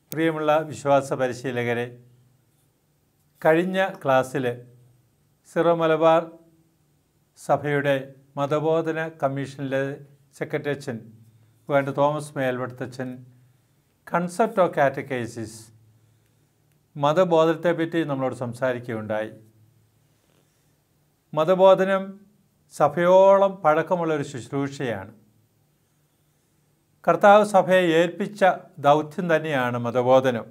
പ്രിയമുള്ള വിശ്വാസ പരിശീലകരെ കഴിഞ്ഞ ക്ലാസ്സിൽ സിറോ മലബാർ സഭയുടെ മതബോധന കമ്മീഷനിലെ സെക്രട്ടറി അച്ഛൻ വേണ്ട തോമസ് മേൽവടുത്തച്ഛൻ കൺസെപ്റ്റ് ഓഫ് കാറ്റക്കൈസിസ് മതബോധനത്തെപ്പറ്റി നമ്മളോട് സംസാരിക്കുകയുണ്ടായി മതബോധനം സഭയോളം പഴക്കമുള്ളൊരു ശുശ്രൂഷയാണ് കർത്താവ് സഭയെ ഏൽപ്പിച്ച ദൗത്യം തന്നെയാണ് മതബോധനം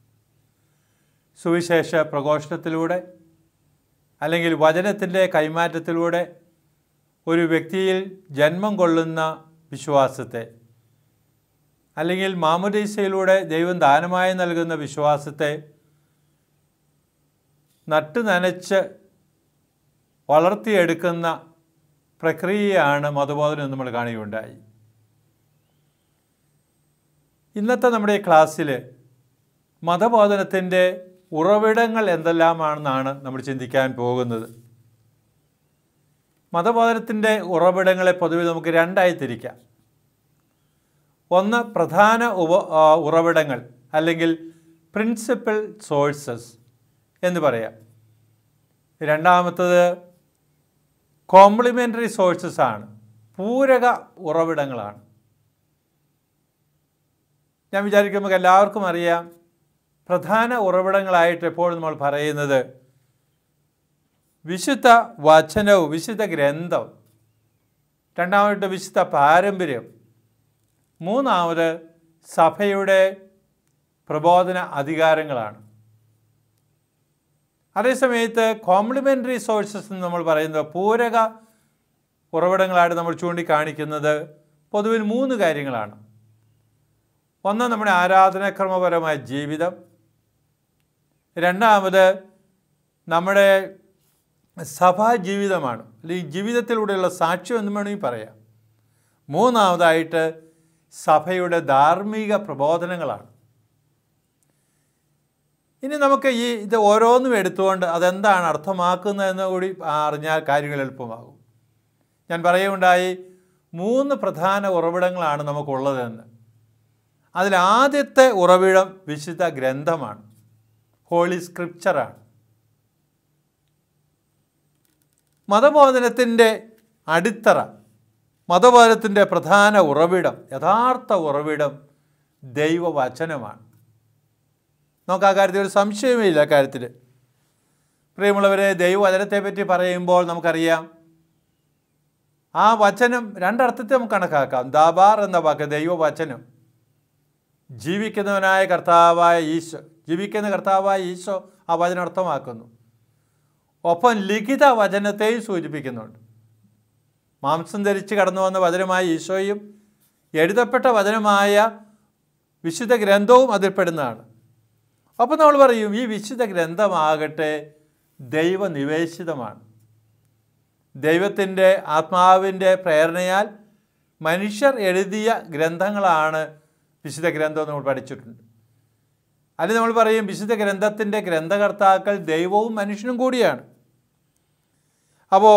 സുവിശേഷ പ്രഘോഷണത്തിലൂടെ അല്ലെങ്കിൽ വചനത്തിൻ്റെ കൈമാറ്റത്തിലൂടെ ഒരു വ്യക്തിയിൽ ജന്മം കൊള്ളുന്ന വിശ്വാസത്തെ അല്ലെങ്കിൽ മാമുദീസയിലൂടെ ദൈവം ദാനമായി നൽകുന്ന വിശ്വാസത്തെ നട്ടു നനച്ച് വളർത്തിയെടുക്കുന്ന പ്രക്രിയയാണ് മതബോധനം എന്ന് നമ്മൾ കാണുകയുണ്ടായി ഇന്നത്തെ നമ്മുടെ ഈ ക്ലാസ്സിൽ മതബോധനത്തിൻ്റെ ഉറവിടങ്ങൾ എന്തെല്ലാമാണെന്നാണ് നമ്മൾ ചിന്തിക്കാൻ പോകുന്നത് മതബോധനത്തിൻ്റെ ഉറവിടങ്ങളെ പൊതുവെ നമുക്ക് രണ്ടായി തിരിക്കാം ഒന്ന് പ്രധാന ഉപ ആ, ഉറവിടങ്ങൾ അല്ലെങ്കിൽ പ്രിൻസിപ്പൽ സോഴ്സസ് എന്ന് പറയാം രണ്ടാമത്തത് കോംപ്ലിമെൻ്ററി സോഴ്സസ് ആണ് പൂരക ഉറവിടങ്ങളാണ് ഞാൻ വിചാരിക്കും നമുക്ക് എല്ലാവർക്കും അറിയാം പ്രധാന ഉറവിടങ്ങളായിട്ട് എപ്പോഴും നമ്മൾ പറയുന്നത് വിശുദ്ധ വചനവും വിശുദ്ധ ഗ്രന്ഥം രണ്ടാമത്തെ വിശുദ്ധ പാരമ്പര്യം മൂന്നാമത് സഭയുടെ പ്രബോധന അധികാരങ്ങളാണ് അതേസമയത്ത് കോംപ്ലിമെൻ്ററി സോഴ്സസ് എന്ന് നമ്മൾ പറയുന്നത് പൂരക ഉറവിടങ്ങളായിട്ട് നമ്മൾ ചൂണ്ടിക്കാണിക്കുന്നത് പൊതുവിൽ മൂന്ന് കാര്യങ്ങളാണ് ഒന്ന് നമ്മുടെ ആരാധനാക്രമപരമായ ജീവിതം രണ്ടാമത് നമ്മുടെ സഭാ ജീവിതമാണ് അല്ലെങ്കിൽ ജീവിതത്തിലൂടെയുള്ള സാക്ഷ്യം എന്ന് വേണമെങ്കിൽ പറയാം മൂന്നാമതായിട്ട് സഭയുടെ ധാർമ്മിക പ്രബോധനങ്ങളാണ് ഇനി നമുക്ക് ഈ ഇത് ഓരോന്നും എടുത്തുകൊണ്ട് അതെന്താണ് അർത്ഥമാക്കുന്നതെന്ന് കൂടി അറിഞ്ഞാൽ കാര്യങ്ങൾ എളുപ്പമാകും ഞാൻ പറയുകയുണ്ടായി മൂന്ന് പ്രധാന ഉറവിടങ്ങളാണ് നമുക്കുള്ളതെന്ന് അതിൽ ആദ്യത്തെ ഉറവിടം വിശുദ്ധ ഗ്രന്ഥമാണ് ഹോളി സ്ക്രിപ്ചറാണ് മതബോധനത്തിൻ്റെ അടിത്തറ മതബോധനത്തിൻ്റെ പ്രധാന ഉറവിടം യഥാർത്ഥ ഉറവിടം ദൈവവചനമാണ് നമുക്ക് ആ കാര്യത്തിൽ ഒരു സംശയമേ ഇല്ല കാര്യത്തിൽ പ്രിയമുള്ളവരെ ദൈവവചനത്തെപ്പറ്റി പറയുമ്പോൾ നമുക്കറിയാം ആ വചനം രണ്ടർത്ഥത്തെ നമുക്ക് കണക്കാക്കാം ദാബാർ എന്ന വാക്ക് ദൈവവചനം ജീവിക്കുന്നവനായ കർത്താവായ ഈശോ ജീവിക്കുന്ന കർത്താവായ ഈശോ ആ വചനം അർത്ഥമാക്കുന്നു ഒപ്പം ലിഖിത വചനത്തെയും സൂചിപ്പിക്കുന്നുണ്ട് മാംസം ധരിച്ച് കടന്നു വന്ന വചനമായ ഈശോയും എഴുതപ്പെട്ട വചനമായ വിശുദ്ധ ഗ്രന്ഥവും അതിൽപ്പെടുന്നതാണ് അപ്പം നമ്മൾ പറയും ഈ വിശുദ്ധ ഗ്രന്ഥമാകട്ടെ ദൈവനിവേശിതമാണ് ദൈവത്തിൻ്റെ ആത്മാവിൻ്റെ പ്രേരണയാൽ മനുഷ്യർ എഴുതിയ ഗ്രന്ഥങ്ങളാണ് വിശുദ്ധ ഗ്രന്ഥം നമ്മൾ പഠിച്ചിട്ടുണ്ട് അതിൽ നമ്മൾ പറയും വിശുദ്ധ ഗ്രന്ഥത്തിൻ്റെ ഗ്രന്ഥകർത്താക്കൾ ദൈവവും മനുഷ്യനും കൂടിയാണ് അപ്പോൾ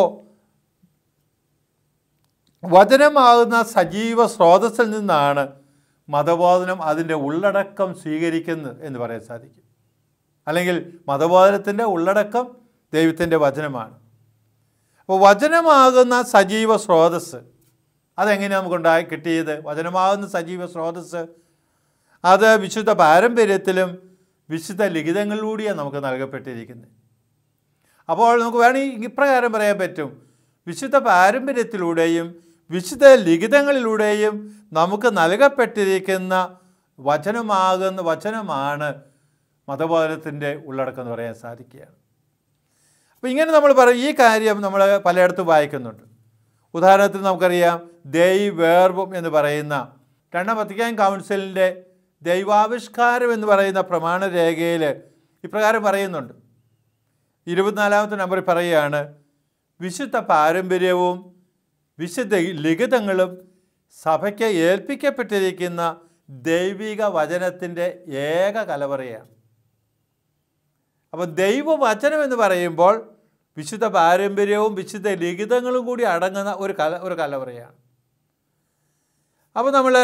വചനമാകുന്ന സജീവ സ്രോതസ്സിൽ നിന്നാണ് മതബോധനം അതിൻ്റെ ഉള്ളടക്കം സ്വീകരിക്കുന്നത് എന്ന് പറയാൻ സാധിക്കും അല്ലെങ്കിൽ മതബോധനത്തിൻ്റെ ഉള്ളടക്കം ദൈവത്തിൻ്റെ വചനമാണ് അപ്പോൾ വചനമാകുന്ന സജീവ സ്രോതസ്സ് അതെങ്ങനെയാണ് നമുക്കുണ്ടായി കിട്ടിയത് വചനമാകുന്ന സജീവ സ്രോതസ്സ് അത് വിശുദ്ധ പാരമ്പര്യത്തിലും വിശുദ്ധ ലിഖിതങ്ങളിലൂടെയാണ് നമുക്ക് നൽകപ്പെട്ടിരിക്കുന്നത് അപ്പോൾ നമുക്ക് വേണമെങ്കിൽ ഇപ്രകാരം പറയാൻ പറ്റും വിശുദ്ധ പാരമ്പര്യത്തിലൂടെയും വിശുദ്ധ ലിഖിതങ്ങളിലൂടെയും നമുക്ക് നൽകപ്പെട്ടിരിക്കുന്ന വചനമാകുന്ന വചനമാണ് മതബോധനത്തിൻ്റെ ഉള്ളടക്കം എന്ന് പറയാൻ സാധിക്കുകയാണ് അപ്പോൾ ഇങ്ങനെ നമ്മൾ പറയും ഈ കാര്യം നമ്മൾ പലയിടത്തും വായിക്കുന്നുണ്ട് ഉദാഹരണത്തിന് നമുക്കറിയാം ദൈ വേർബം എന്ന് പറയുന്ന രണ്ടാം വത്തിക്കാൻ കൗൺസിലിൻ്റെ ദൈവാവിഷ്കാരം എന്ന് പറയുന്ന പ്രമാണരേഖയിൽ ഇപ്രകാരം പറയുന്നുണ്ട് ഇരുപത്തിനാലാമത്തെ നമ്പറിൽ പറയുകയാണ് വിശുദ്ധ പാരമ്പര്യവും വിശുദ്ധ ലിഖിതങ്ങളും സഭയ്ക്ക് ഏൽപ്പിക്കപ്പെട്ടിരിക്കുന്ന ദൈവിക വചനത്തിൻ്റെ ഏക കലവറയാണ് അപ്പോൾ ദൈവവചനം എന്ന് പറയുമ്പോൾ വിശുദ്ധ പാരമ്പര്യവും വിശുദ്ധ ലിഖിതങ്ങളും കൂടി അടങ്ങുന്ന ഒരു കല ഒരു കലവറയാണ് അപ്പോൾ നമ്മൾ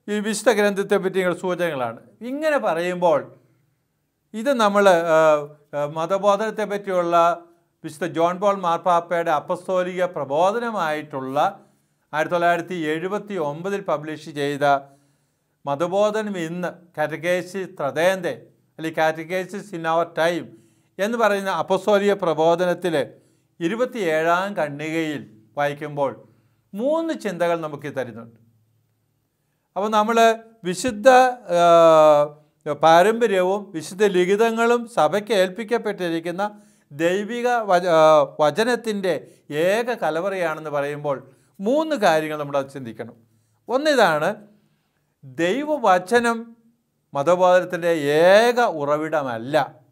ഈ വിശുദ്ധ ഗ്രന്ഥത്തെ പറ്റിയുള്ള സൂചനകളാണ് ഇങ്ങനെ പറയുമ്പോൾ ഇത് നമ്മൾ മതബോധനത്തെ പറ്റിയുള്ള വിശുദ്ധ ജോൺ പോൾ മാർപ്പാപ്പയുടെ അപ്പസ്തോലിക പ്രബോധനമായിട്ടുള്ള ആയിരത്തി തൊള്ളായിരത്തി എഴുപത്തി ഒമ്പതിൽ പബ്ലിഷ് ചെയ്ത മതബോധനം ഇന്ന് കാറ്റഗേസിസ് ത്രതേന്തെ അല്ലെങ്കിൽ കാറ്റഗേസിസ് ഇൻ അവർ ടൈം എന്ന് പറയുന്ന അപ്പസ്തോലിക പ്രബോധനത്തിൽ ഇരുപത്തിയേഴാം കണ്ണികയിൽ വായിക്കുമ്പോൾ മൂന്ന് ചിന്തകൾ നമുക്ക് തരുന്നുണ്ട് അപ്പോൾ നമ്മൾ വിശുദ്ധ ആ, പാരമ്പര്യവും വിശുദ്ധ ലിഖിതങ്ങളും സഭയ്ക്ക് ഏൽപ്പിക്കപ്പെട്ടിരിക്കുന്ന ദൈവിക വച ആ, വചനത്തിൻ്റെ ഏക കലവറയാണെന്ന് പറയുമ്പോൾ മൂന്ന് കാര്യങ്ങൾ നമ്മൾ അത് ചിന്തിക്കണം ഒന്നിതാണ് ദൈവവചനം മതബോധനത്തിൻ്റെ ഏക ഉറവിടമല്ല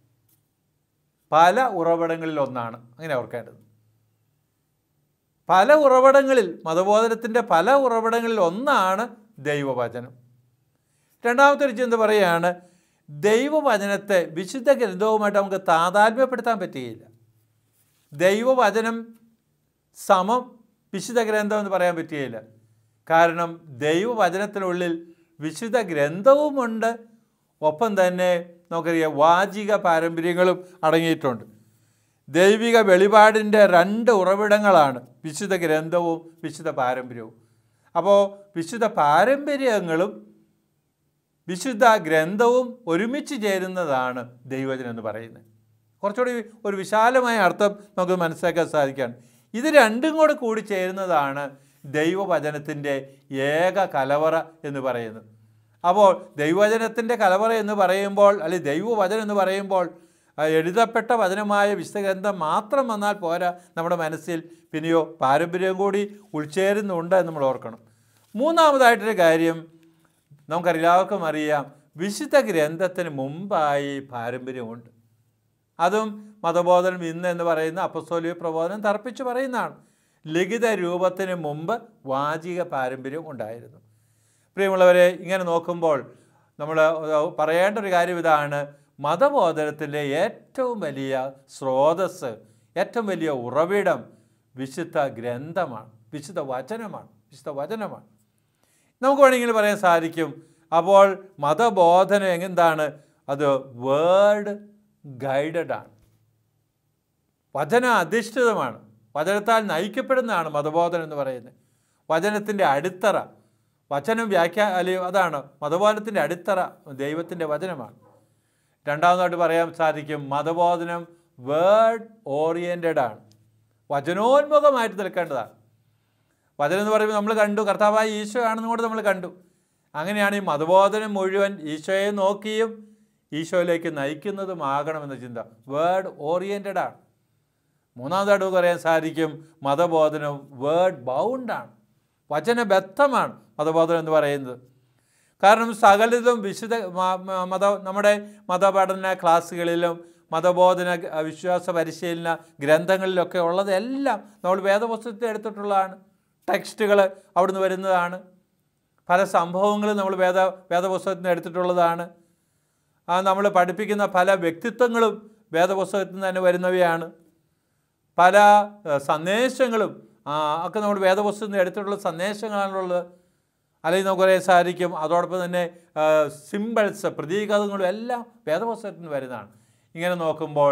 പല ഉറവിടങ്ങളിൽ ഒന്നാണ് അങ്ങനെ ഓർക്കേണ്ടത് പല ഉറവിടങ്ങളിൽ മതബോധനത്തിൻ്റെ പല ഉറവിടങ്ങളിൽ ഒന്നാണ് ദൈവവചനം രണ്ടാമത്തെ ഒരു ചിന്ത പറയുകയാണ് ദൈവവചനത്തെ വിശുദ്ധ ഗ്രന്ഥവുമായിട്ട് നമുക്ക് താതാത്മ്യപ്പെടുത്താൻ പറ്റുകയില്ല ദൈവവചനം സമം വിശുദ്ധ ഗ്രന്ഥം എന്ന് പറയാൻ പറ്റുകയില്ല കാരണം ദൈവവചനത്തിനുള്ളിൽ വിശുദ്ധ ഗ്രന്ഥവുമുണ്ട് ഒപ്പം തന്നെ നമുക്കറിയാം വാചിക പാരമ്പര്യങ്ങളും അടങ്ങിയിട്ടുണ്ട് ദൈവിക വെളിപാടിൻ്റെ രണ്ട് ഉറവിടങ്ങളാണ് വിശുദ്ധ ഗ്രന്ഥവും വിശുദ്ധ പാരമ്പര്യവും അപ്പോൾ വിശുദ്ധ പാരമ്പര്യങ്ങളും വിശുദ്ധ ഗ്രന്ഥവും ഒരുമിച്ച് ചേരുന്നതാണ് ദൈവജനം എന്ന് പറയുന്നത് കുറച്ചുകൂടി ഒരു വിശാലമായ അർത്ഥം നമുക്ക് മനസ്സിലാക്കാൻ സാധിക്കുകയാണ് ഇത് രണ്ടും കൂടെ കൂടി ചേരുന്നതാണ് ദൈവവചനത്തിൻ്റെ ഏക കലവറ എന്ന് പറയുന്നത് അപ്പോൾ ദൈവവചനത്തിൻ്റെ കലവറ എന്ന് പറയുമ്പോൾ അല്ലെങ്കിൽ ദൈവവചനം എന്ന് പറയുമ്പോൾ ആ, എഴുതപ്പെട്ട വചനമായ വിശുദ്ധ ഗ്രന്ഥം മാത്രം വന്നാൽ പോരാ നമ്മുടെ മനസ്സിൽ പിന്നെയോ പാരമ്പര്യം കൂടി ഉൾച്ചേരുന്നുണ്ട് എന്ന് നമ്മൾ ഓർക്കണം മൂന്നാമതായിട്ടൊരു കാര്യം നമുക്കെല്ലാവർക്കും അറിയാം വിശുദ്ധ ഗ്രന്ഥത്തിന് മുമ്പായി പാരമ്പര്യമുണ്ട് അതും മതബോധനം ഇന്ന് എന്ന് പറയുന്ന അപ്പസ്തോലിക പ്രബോധനം തർപ്പിച്ച് പറയുന്നതാണ് ലിഖിത രൂപത്തിന് മുമ്പ് വാചിക പാരമ്പര്യം ഉണ്ടായിരുന്നു പ്രിയമുള്ളവരെ ഇങ്ങനെ നോക്കുമ്പോൾ നമ്മൾ പറയേണ്ട ഒരു കാര്യം ഇതാണ് മതബോധനത്തിൻ്റെ ഏറ്റവും വലിയ സ്രോതസ്സ് ഏറ്റവും വലിയ ഉറവിടം വിശുദ്ധ ഗ്രന്ഥമാണ് വിശുദ്ധ വചനമാണ് വിശുദ്ധ വചനമാണ് നമുക്ക് വേണമെങ്കിൽ പറയാൻ സാധിക്കും അപ്പോൾ മതബോധനം എന്താണ് അത് വേർഡ് ഗൈഡഡ് ആണ് വചന അധിഷ്ഠിതമാണ് വചനത്താൽ നയിക്കപ്പെടുന്നതാണ് മതബോധനം എന്ന് പറയുന്നത് വചനത്തിൻ്റെ അടിത്തറ വചനം വ്യാഖ്യാ അല്ലെങ്കിൽ അതാണ് മതബോധനത്തിൻ്റെ അടിത്തറ ദൈവത്തിൻ്റെ വചനമാണ് രണ്ടാമതായിട്ട് പറയാൻ സാധിക്കും മതബോധനം വേർഡ് ഓറിയൻറ്റഡ് ആണ് വചനോന്മുഖമായിട്ട് നിൽക്കേണ്ടതാണ് വചനം എന്ന് പറയുമ്പോൾ നമ്മൾ കണ്ടു കർത്താവായ ഈശോ ആണെന്ന് കൂടെ നമ്മൾ കണ്ടു അങ്ങനെയാണ് ഈ മതബോധനം മുഴുവൻ ഈശോയെ നോക്കിയും ഈശോയിലേക്ക് നയിക്കുന്നതുമാകണമെന്ന ചിന്ത വേർഡ് ഓറിയൻറ്റഡ് ആണ് മൂന്നാമതായിട്ട് നമുക്ക് പറയാൻ സാധിക്കും മതബോധനം വേർഡ് ബൗണ്ടാണ് വചനബദ്ധമാണ് മതബോധനം എന്ന് പറയുന്നത് കാരണം സകലതും വിശുദ്ധ മ- മ- മത നമ്മുടെ മതപഠന ക്ലാസ്സുകളിലും മതബോധന അഹ് വിശ്വാസ പരിശീലന ഗ്രന്ഥങ്ങളിലൊക്കെ ഉള്ളതെല്ലാം നമ്മൾ വേദപുസ്തകത്തിൽ എടുത്തിട്ടുള്ളതാണ് ടെക്സ്റ്റുകൾ അവിടുന്ന് വരുന്നതാണ് പല സംഭവങ്ങളും നമ്മൾ വേദ വേദപുസ്തകത്തിൽ നിന്ന് എടുത്തിട്ടുള്ളതാണ് ആ നമ്മൾ പഠിപ്പിക്കുന്ന പല വ്യക്തിത്വങ്ങളും വേദപുസ്തകത്തിൽ നിന്ന് തന്നെ വരുന്നവയാണ് പല ഏഹ്, സന്ദേശങ്ങളും ആ, ഒക്കെ നമ്മൾ വേദപുസ്തകത്തിൽ നിന്ന് എടുത്തിട്ടുള്ള സന്ദേശങ്ങളാണുള്ളത് അല്ലെങ്കിൽ നമുക്ക് പറയാൻ സാധിക്കും അതോടൊപ്പം തന്നെ സിമ്പിൾസ് പ്രതീകങ്ങളും എല്ലാം വേദപുസ്തകത്തിൽ നിന്ന് വരുന്നതാണ് ഇങ്ങനെ നോക്കുമ്പോൾ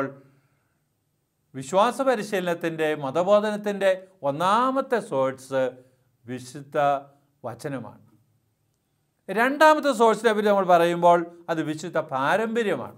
വിശ്വാസ പരിശീലനത്തിൻ്റെ മതബോധനത്തിൻ്റെ ഒന്നാമത്തെ സോഴ്സ് വിശുദ്ധ വചനമാണ് രണ്ടാമത്തെ സോഴ്സിനെ പറ്റി നമ്മൾ പറയുമ്പോൾ അത് വിശുദ്ധ പാരമ്പര്യമാണ്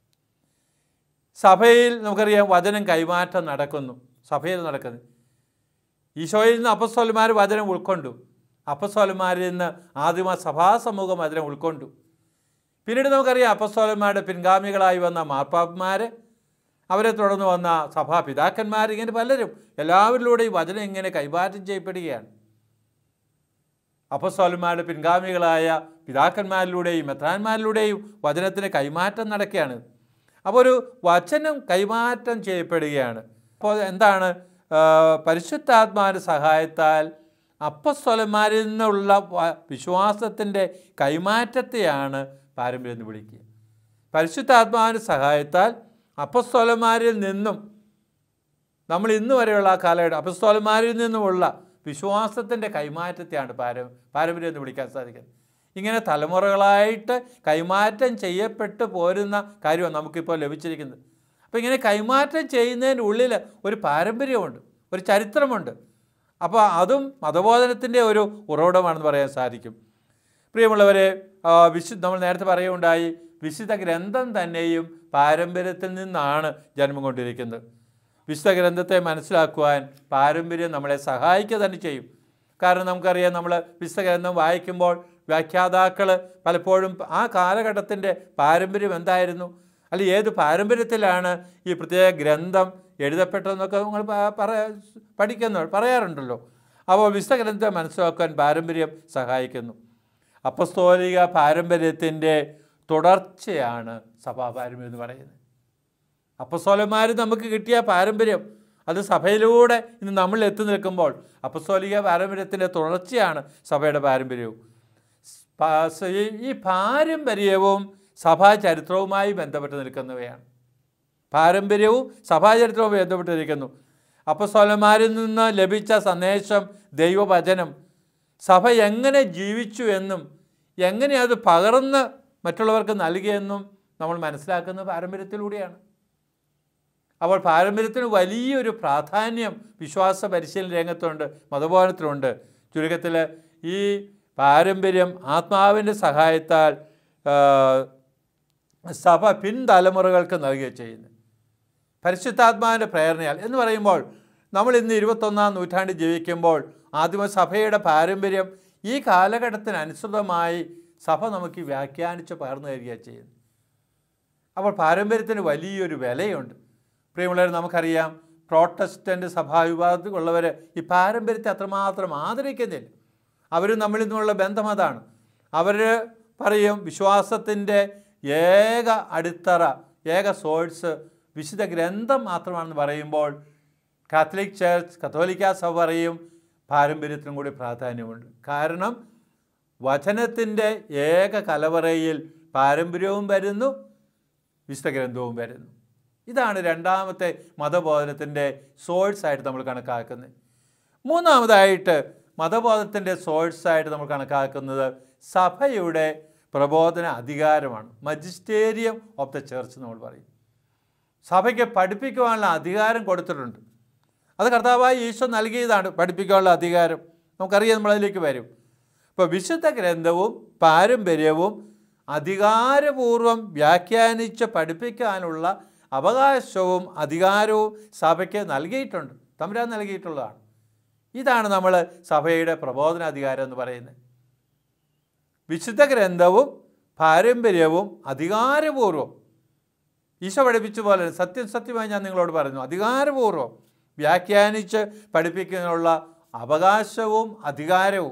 സഭയിൽ നമുക്കറിയാം വചനം കൈമാറ്റം നടക്കുന്നു സഭയിൽ നടക്കുന്നു ഈശോയിൽ നിന്ന് അപ്പസ്വലന്മാർ വചനം ഉൾക്കൊണ്ടു അപ്പസ്വലന്മാരിൽ നിന്ന് ആദ്യമ സഭാസമൂഹം വചനം ഉൾക്കൊണ്ടു പിന്നീട് നമുക്കറിയാം അപ്പസ്വലന്മാരുടെ പിൻഗാമികളായി വന്ന മാർപ്പാപ്പന്മാർ അവരെ തുടർന്ന് വന്ന സഭാപിതാക്കന്മാർ ഇങ്ങനെ പലരും എല്ലാവരിലൂടെയും വചനം ഇങ്ങനെ കൈമാറ്റം ചെയ്യപ്പെടുകയാണ് അപ്പസ്വലന്മാരുടെ പിൻഗാമികളായ പിതാക്കന്മാരിലൂടെയും മെത്രാന്മാരിലൂടെയും വചനത്തിന് കൈമാറ്റം നടക്കുകയാണ് അപ്പോൾ ഒരു വചനം കൈമാറ്റം ചെയ്യപ്പെടുകയാണ് അപ്പോൾ എന്താണ് ആ, പരിശുദ്ധാത്മാവിൻ്റെ സഹായത്താൽ അപ്പസ്വലന്മാരിൽ നിന്നുള്ള വ- വിശ്വാസത്തിൻ്റെ കൈമാറ്റത്തെയാണ് പാരമ്പര്യം എന്ന് വിളിക്കുക പരിശുദ്ധാത്മാവിൻ്റെ സഹായത്താൽ അപ്പസ്വലന്മാരിൽ നിന്നും നമ്മൾ ഇന്ന് വരെയുള്ള ആ കാലഘട്ടം അപ്പസ്തോലന്മാരിൽ നിന്നുമുള്ള വിശ്വാസത്തിൻ്റെ കൈമാറ്റത്തെയാണ് പാര പാരമ്പര്യം എന്ന് വിളിക്കാൻ സാധിക്കുന്നത് ഇങ്ങനെ തലമുറകളായിട്ട് കൈമാറ്റം ചെയ്യപ്പെട്ട് പോരുന്ന കാര്യമാണ് നമുക്കിപ്പോൾ ലഭിച്ചിരിക്കുന്നത് അപ്പോൾ ഇങ്ങനെ കൈമാറ്റം ചെയ്യുന്നതിൻ്റെ ഉള്ളിൽ ഒരു പാരമ്പര്യമുണ്ട് ഒരു ചരിത്രമുണ്ട് അപ്പോൾ അതും മതബോധനത്തിൻ്റെ ഒരു ഉറവിടമാണെന്ന് പറയാൻ സാധിക്കും പ്രിയമുള്ളവരെ ആ, വിശു നമ്മൾ നേരത്തെ പറയുകയുണ്ടായി വിശുദ്ധ ഗ്രന്ഥം തന്നെയും പാരമ്പര്യത്തിൽ നിന്നാണ് ജന്മം കൊണ്ടിരിക്കുന്നത് വിശുദ്ധ ഗ്രന്ഥത്തെ മനസ്സിലാക്കുവാൻ പാരമ്പര്യം നമ്മളെ സഹായിക്കുക തന്നെ ചെയ്യും കാരണം നമുക്കറിയാം നമ്മൾ വിശുദ്ധ ഗ്രന്ഥം വായിക്കുമ്പോൾ വ്യാഖ്യാതാക്കൾ പലപ്പോഴും ആ കാലഘട്ടത്തിൻ്റെ പാരമ്പര്യം എന്തായിരുന്നു അല്ലെങ്കിൽ ഏത് പാരമ്പര്യത്തിലാണ് ഈ പ്രത്യേക ഗ്രന്ഥം എഴുതപ്പെട്ടതെന്നൊക്കെ നിങ്ങൾ പ- പറ പഠിക്കുന്ന പറയാറുണ്ടല്ലോ അപ്പോൾ വിശുദ്ധ ഗ്രന്ഥത്തെ മനസ്സിലാക്കാൻ പാരമ്പര്യം സഹായിക്കുന്നു അപ്പസ്തോലിക പാരമ്പര്യത്തിൻ്റെ തുടർച്ചയാണ് സഭാ പാരമ്പര്യം എന്ന് പറയുന്നത് അപ്പസ്തോലന്മാർ നമുക്ക് കിട്ടിയ പാരമ്പര്യം അത് സഭയിലൂടെ ഇന്ന് നമ്മൾ എത്തി നിൽക്കുമ്പോൾ അപ്പസ്തോലിക പാരമ്പര്യത്തിൻ്റെ തുടർച്ചയാണ് സഭയുടെ പാരമ്പര്യവും പാ- സ- ഈ- ഈ പാരമ്പര്യവും സഭാ ചരിത്രവുമായി ബന്ധപ്പെട്ട് നിൽക്കുന്നവയാണ് പാരമ്പര്യവും സഭാചരിത്രവും ബന്ധപ്പെട്ടിരിക്കുന്നു അപ്പസ്തോലന്മാരിൽ നിന്ന് ലഭിച്ച സന്ദേശം ദൈവവചനം സഭ എങ്ങനെ ജീവിച്ചു എന്നും എങ്ങനെ അത് പകർന്ന് മറ്റുള്ളവർക്ക് നൽകിയെന്നും നമ്മൾ മനസ്സിലാക്കുന്ന പാരമ്പര്യത്തിലൂടെയാണ് അപ്പോൾ പാരമ്പര്യത്തിന് വലിയൊരു പ്രാധാന്യം വിശ്വാസ പരിശീലന രംഗത്തുണ്ട് മതബോധനത്തിലുണ്ട് ചുരുക്കത്തിൽ ഈ പാരമ്പര്യം ആത്മാവിൻ്റെ സഹായത്താൽ ആ, സഭ പിൻതലമുറകൾക്ക് നൽകുകയും ചെയ്യുന്നു പരിശുദ്ധാത്മാവിൻ്റെ പ്രേരണയാൽ എന്ന് പറയുമ്പോൾ നമ്മൾ ഇന്ന് ഇരുപത്തൊന്നാം നൂറ്റാണ്ടിൽ ജീവിക്കുമ്പോൾ ആദിമ സഭയുടെ പാരമ്പര്യം ഈ കാലഘട്ടത്തിന് അനുസൃതമായി സഭ നമുക്ക് വ്യാഖ്യാനിച്ച് പകർന്നു തരികയാണ് ചെയ്യുന്നത് അപ്പോൾ പാരമ്പര്യത്തിന് വലിയൊരു വിലയുണ്ട് പ്രിയമുള്ളവർ നമുക്കറിയാം പ്രോട്ടസ്റ്റൻ്റ് സഭാവിഭാഗത്തിലുള്ളവർ ഈ പാരമ്പര്യത്തെ അത്രമാത്രം ആദരിക്കുന്നില്ല അവർ നമ്മളിൽ നിന്നുള്ള ബന്ധം അതാണ് അവർ പറയും വിശ്വാസത്തിൻ്റെ ഏക അടിത്തറ ഏക സോഴ്സ് വിശുദ്ധ ഗ്രന്ഥം മാത്രമാണെന്ന് പറയുമ്പോൾ കാത്തലിക് ചർച്ച് കത്തോലിക്ക സഭ പറയും പാരമ്പര്യത്തിനും കൂടി പ്രാധാന്യമുണ്ട് കാരണം വചനത്തിൻ്റെ ഏക കലവറയിൽ പാരമ്പര്യവും വരുന്നു വിശുദ്ധ ഗ്രന്ഥവും വരുന്നു ഇതാണ് രണ്ടാമത്തെ മതബോധനത്തിൻ്റെ സോഴ്സായിട്ട് നമ്മൾ കണക്കാക്കുന്നത് മൂന്നാമതായിട്ട് മതബോധത്തിൻ്റെ സോഴ്സായിട്ട് നമ്മൾ കണക്കാക്കുന്നത് സഭയുടെ പ്രബോധന അധികാരമാണ് മജിസ്റ്റേരിയം ഓഫ് ദ ചർച്ച് നമ്മൾ പറയും സഭയ്ക്ക് പഠിപ്പിക്കുവാനുള്ള അധികാരം കൊടുത്തിട്ടുണ്ട് അത് കർത്താവായി ഈശോ നൽകിയതാണ് പഠിപ്പിക്കാനുള്ള അധികാരം നമുക്കറിയാം നമ്മളതിലേക്ക് വരും അപ്പോൾ വിശുദ്ധ ഗ്രന്ഥവും പാരമ്പര്യവും അധികാരപൂർവം വ്യാഖ്യാനിച്ച് പഠിപ്പിക്കാനുള്ള അവകാശവും അധികാരവും സഭയ്ക്ക് നൽകിയിട്ടുണ്ട് തമ്പുരാൻ നൽകിയിട്ടുള്ളതാണ് ഇതാണ് നമ്മൾ സഭയുടെ പ്രബോധനാധികാരം എന്ന് പറയുന്നത് വിശുദ്ധ ഗ്രന്ഥവും പാരമ്പര്യവും അധികാരപൂർവം ഈശോ പഠിപ്പിച്ച പോലെ സത്യം സത്യമായി ഞാൻ നിങ്ങളോട് പറയുന്നു അധികാരപൂർവം വ്യാഖ്യാനിച്ച് പഠിപ്പിക്കാനുള്ള അവകാശവും അധികാരവും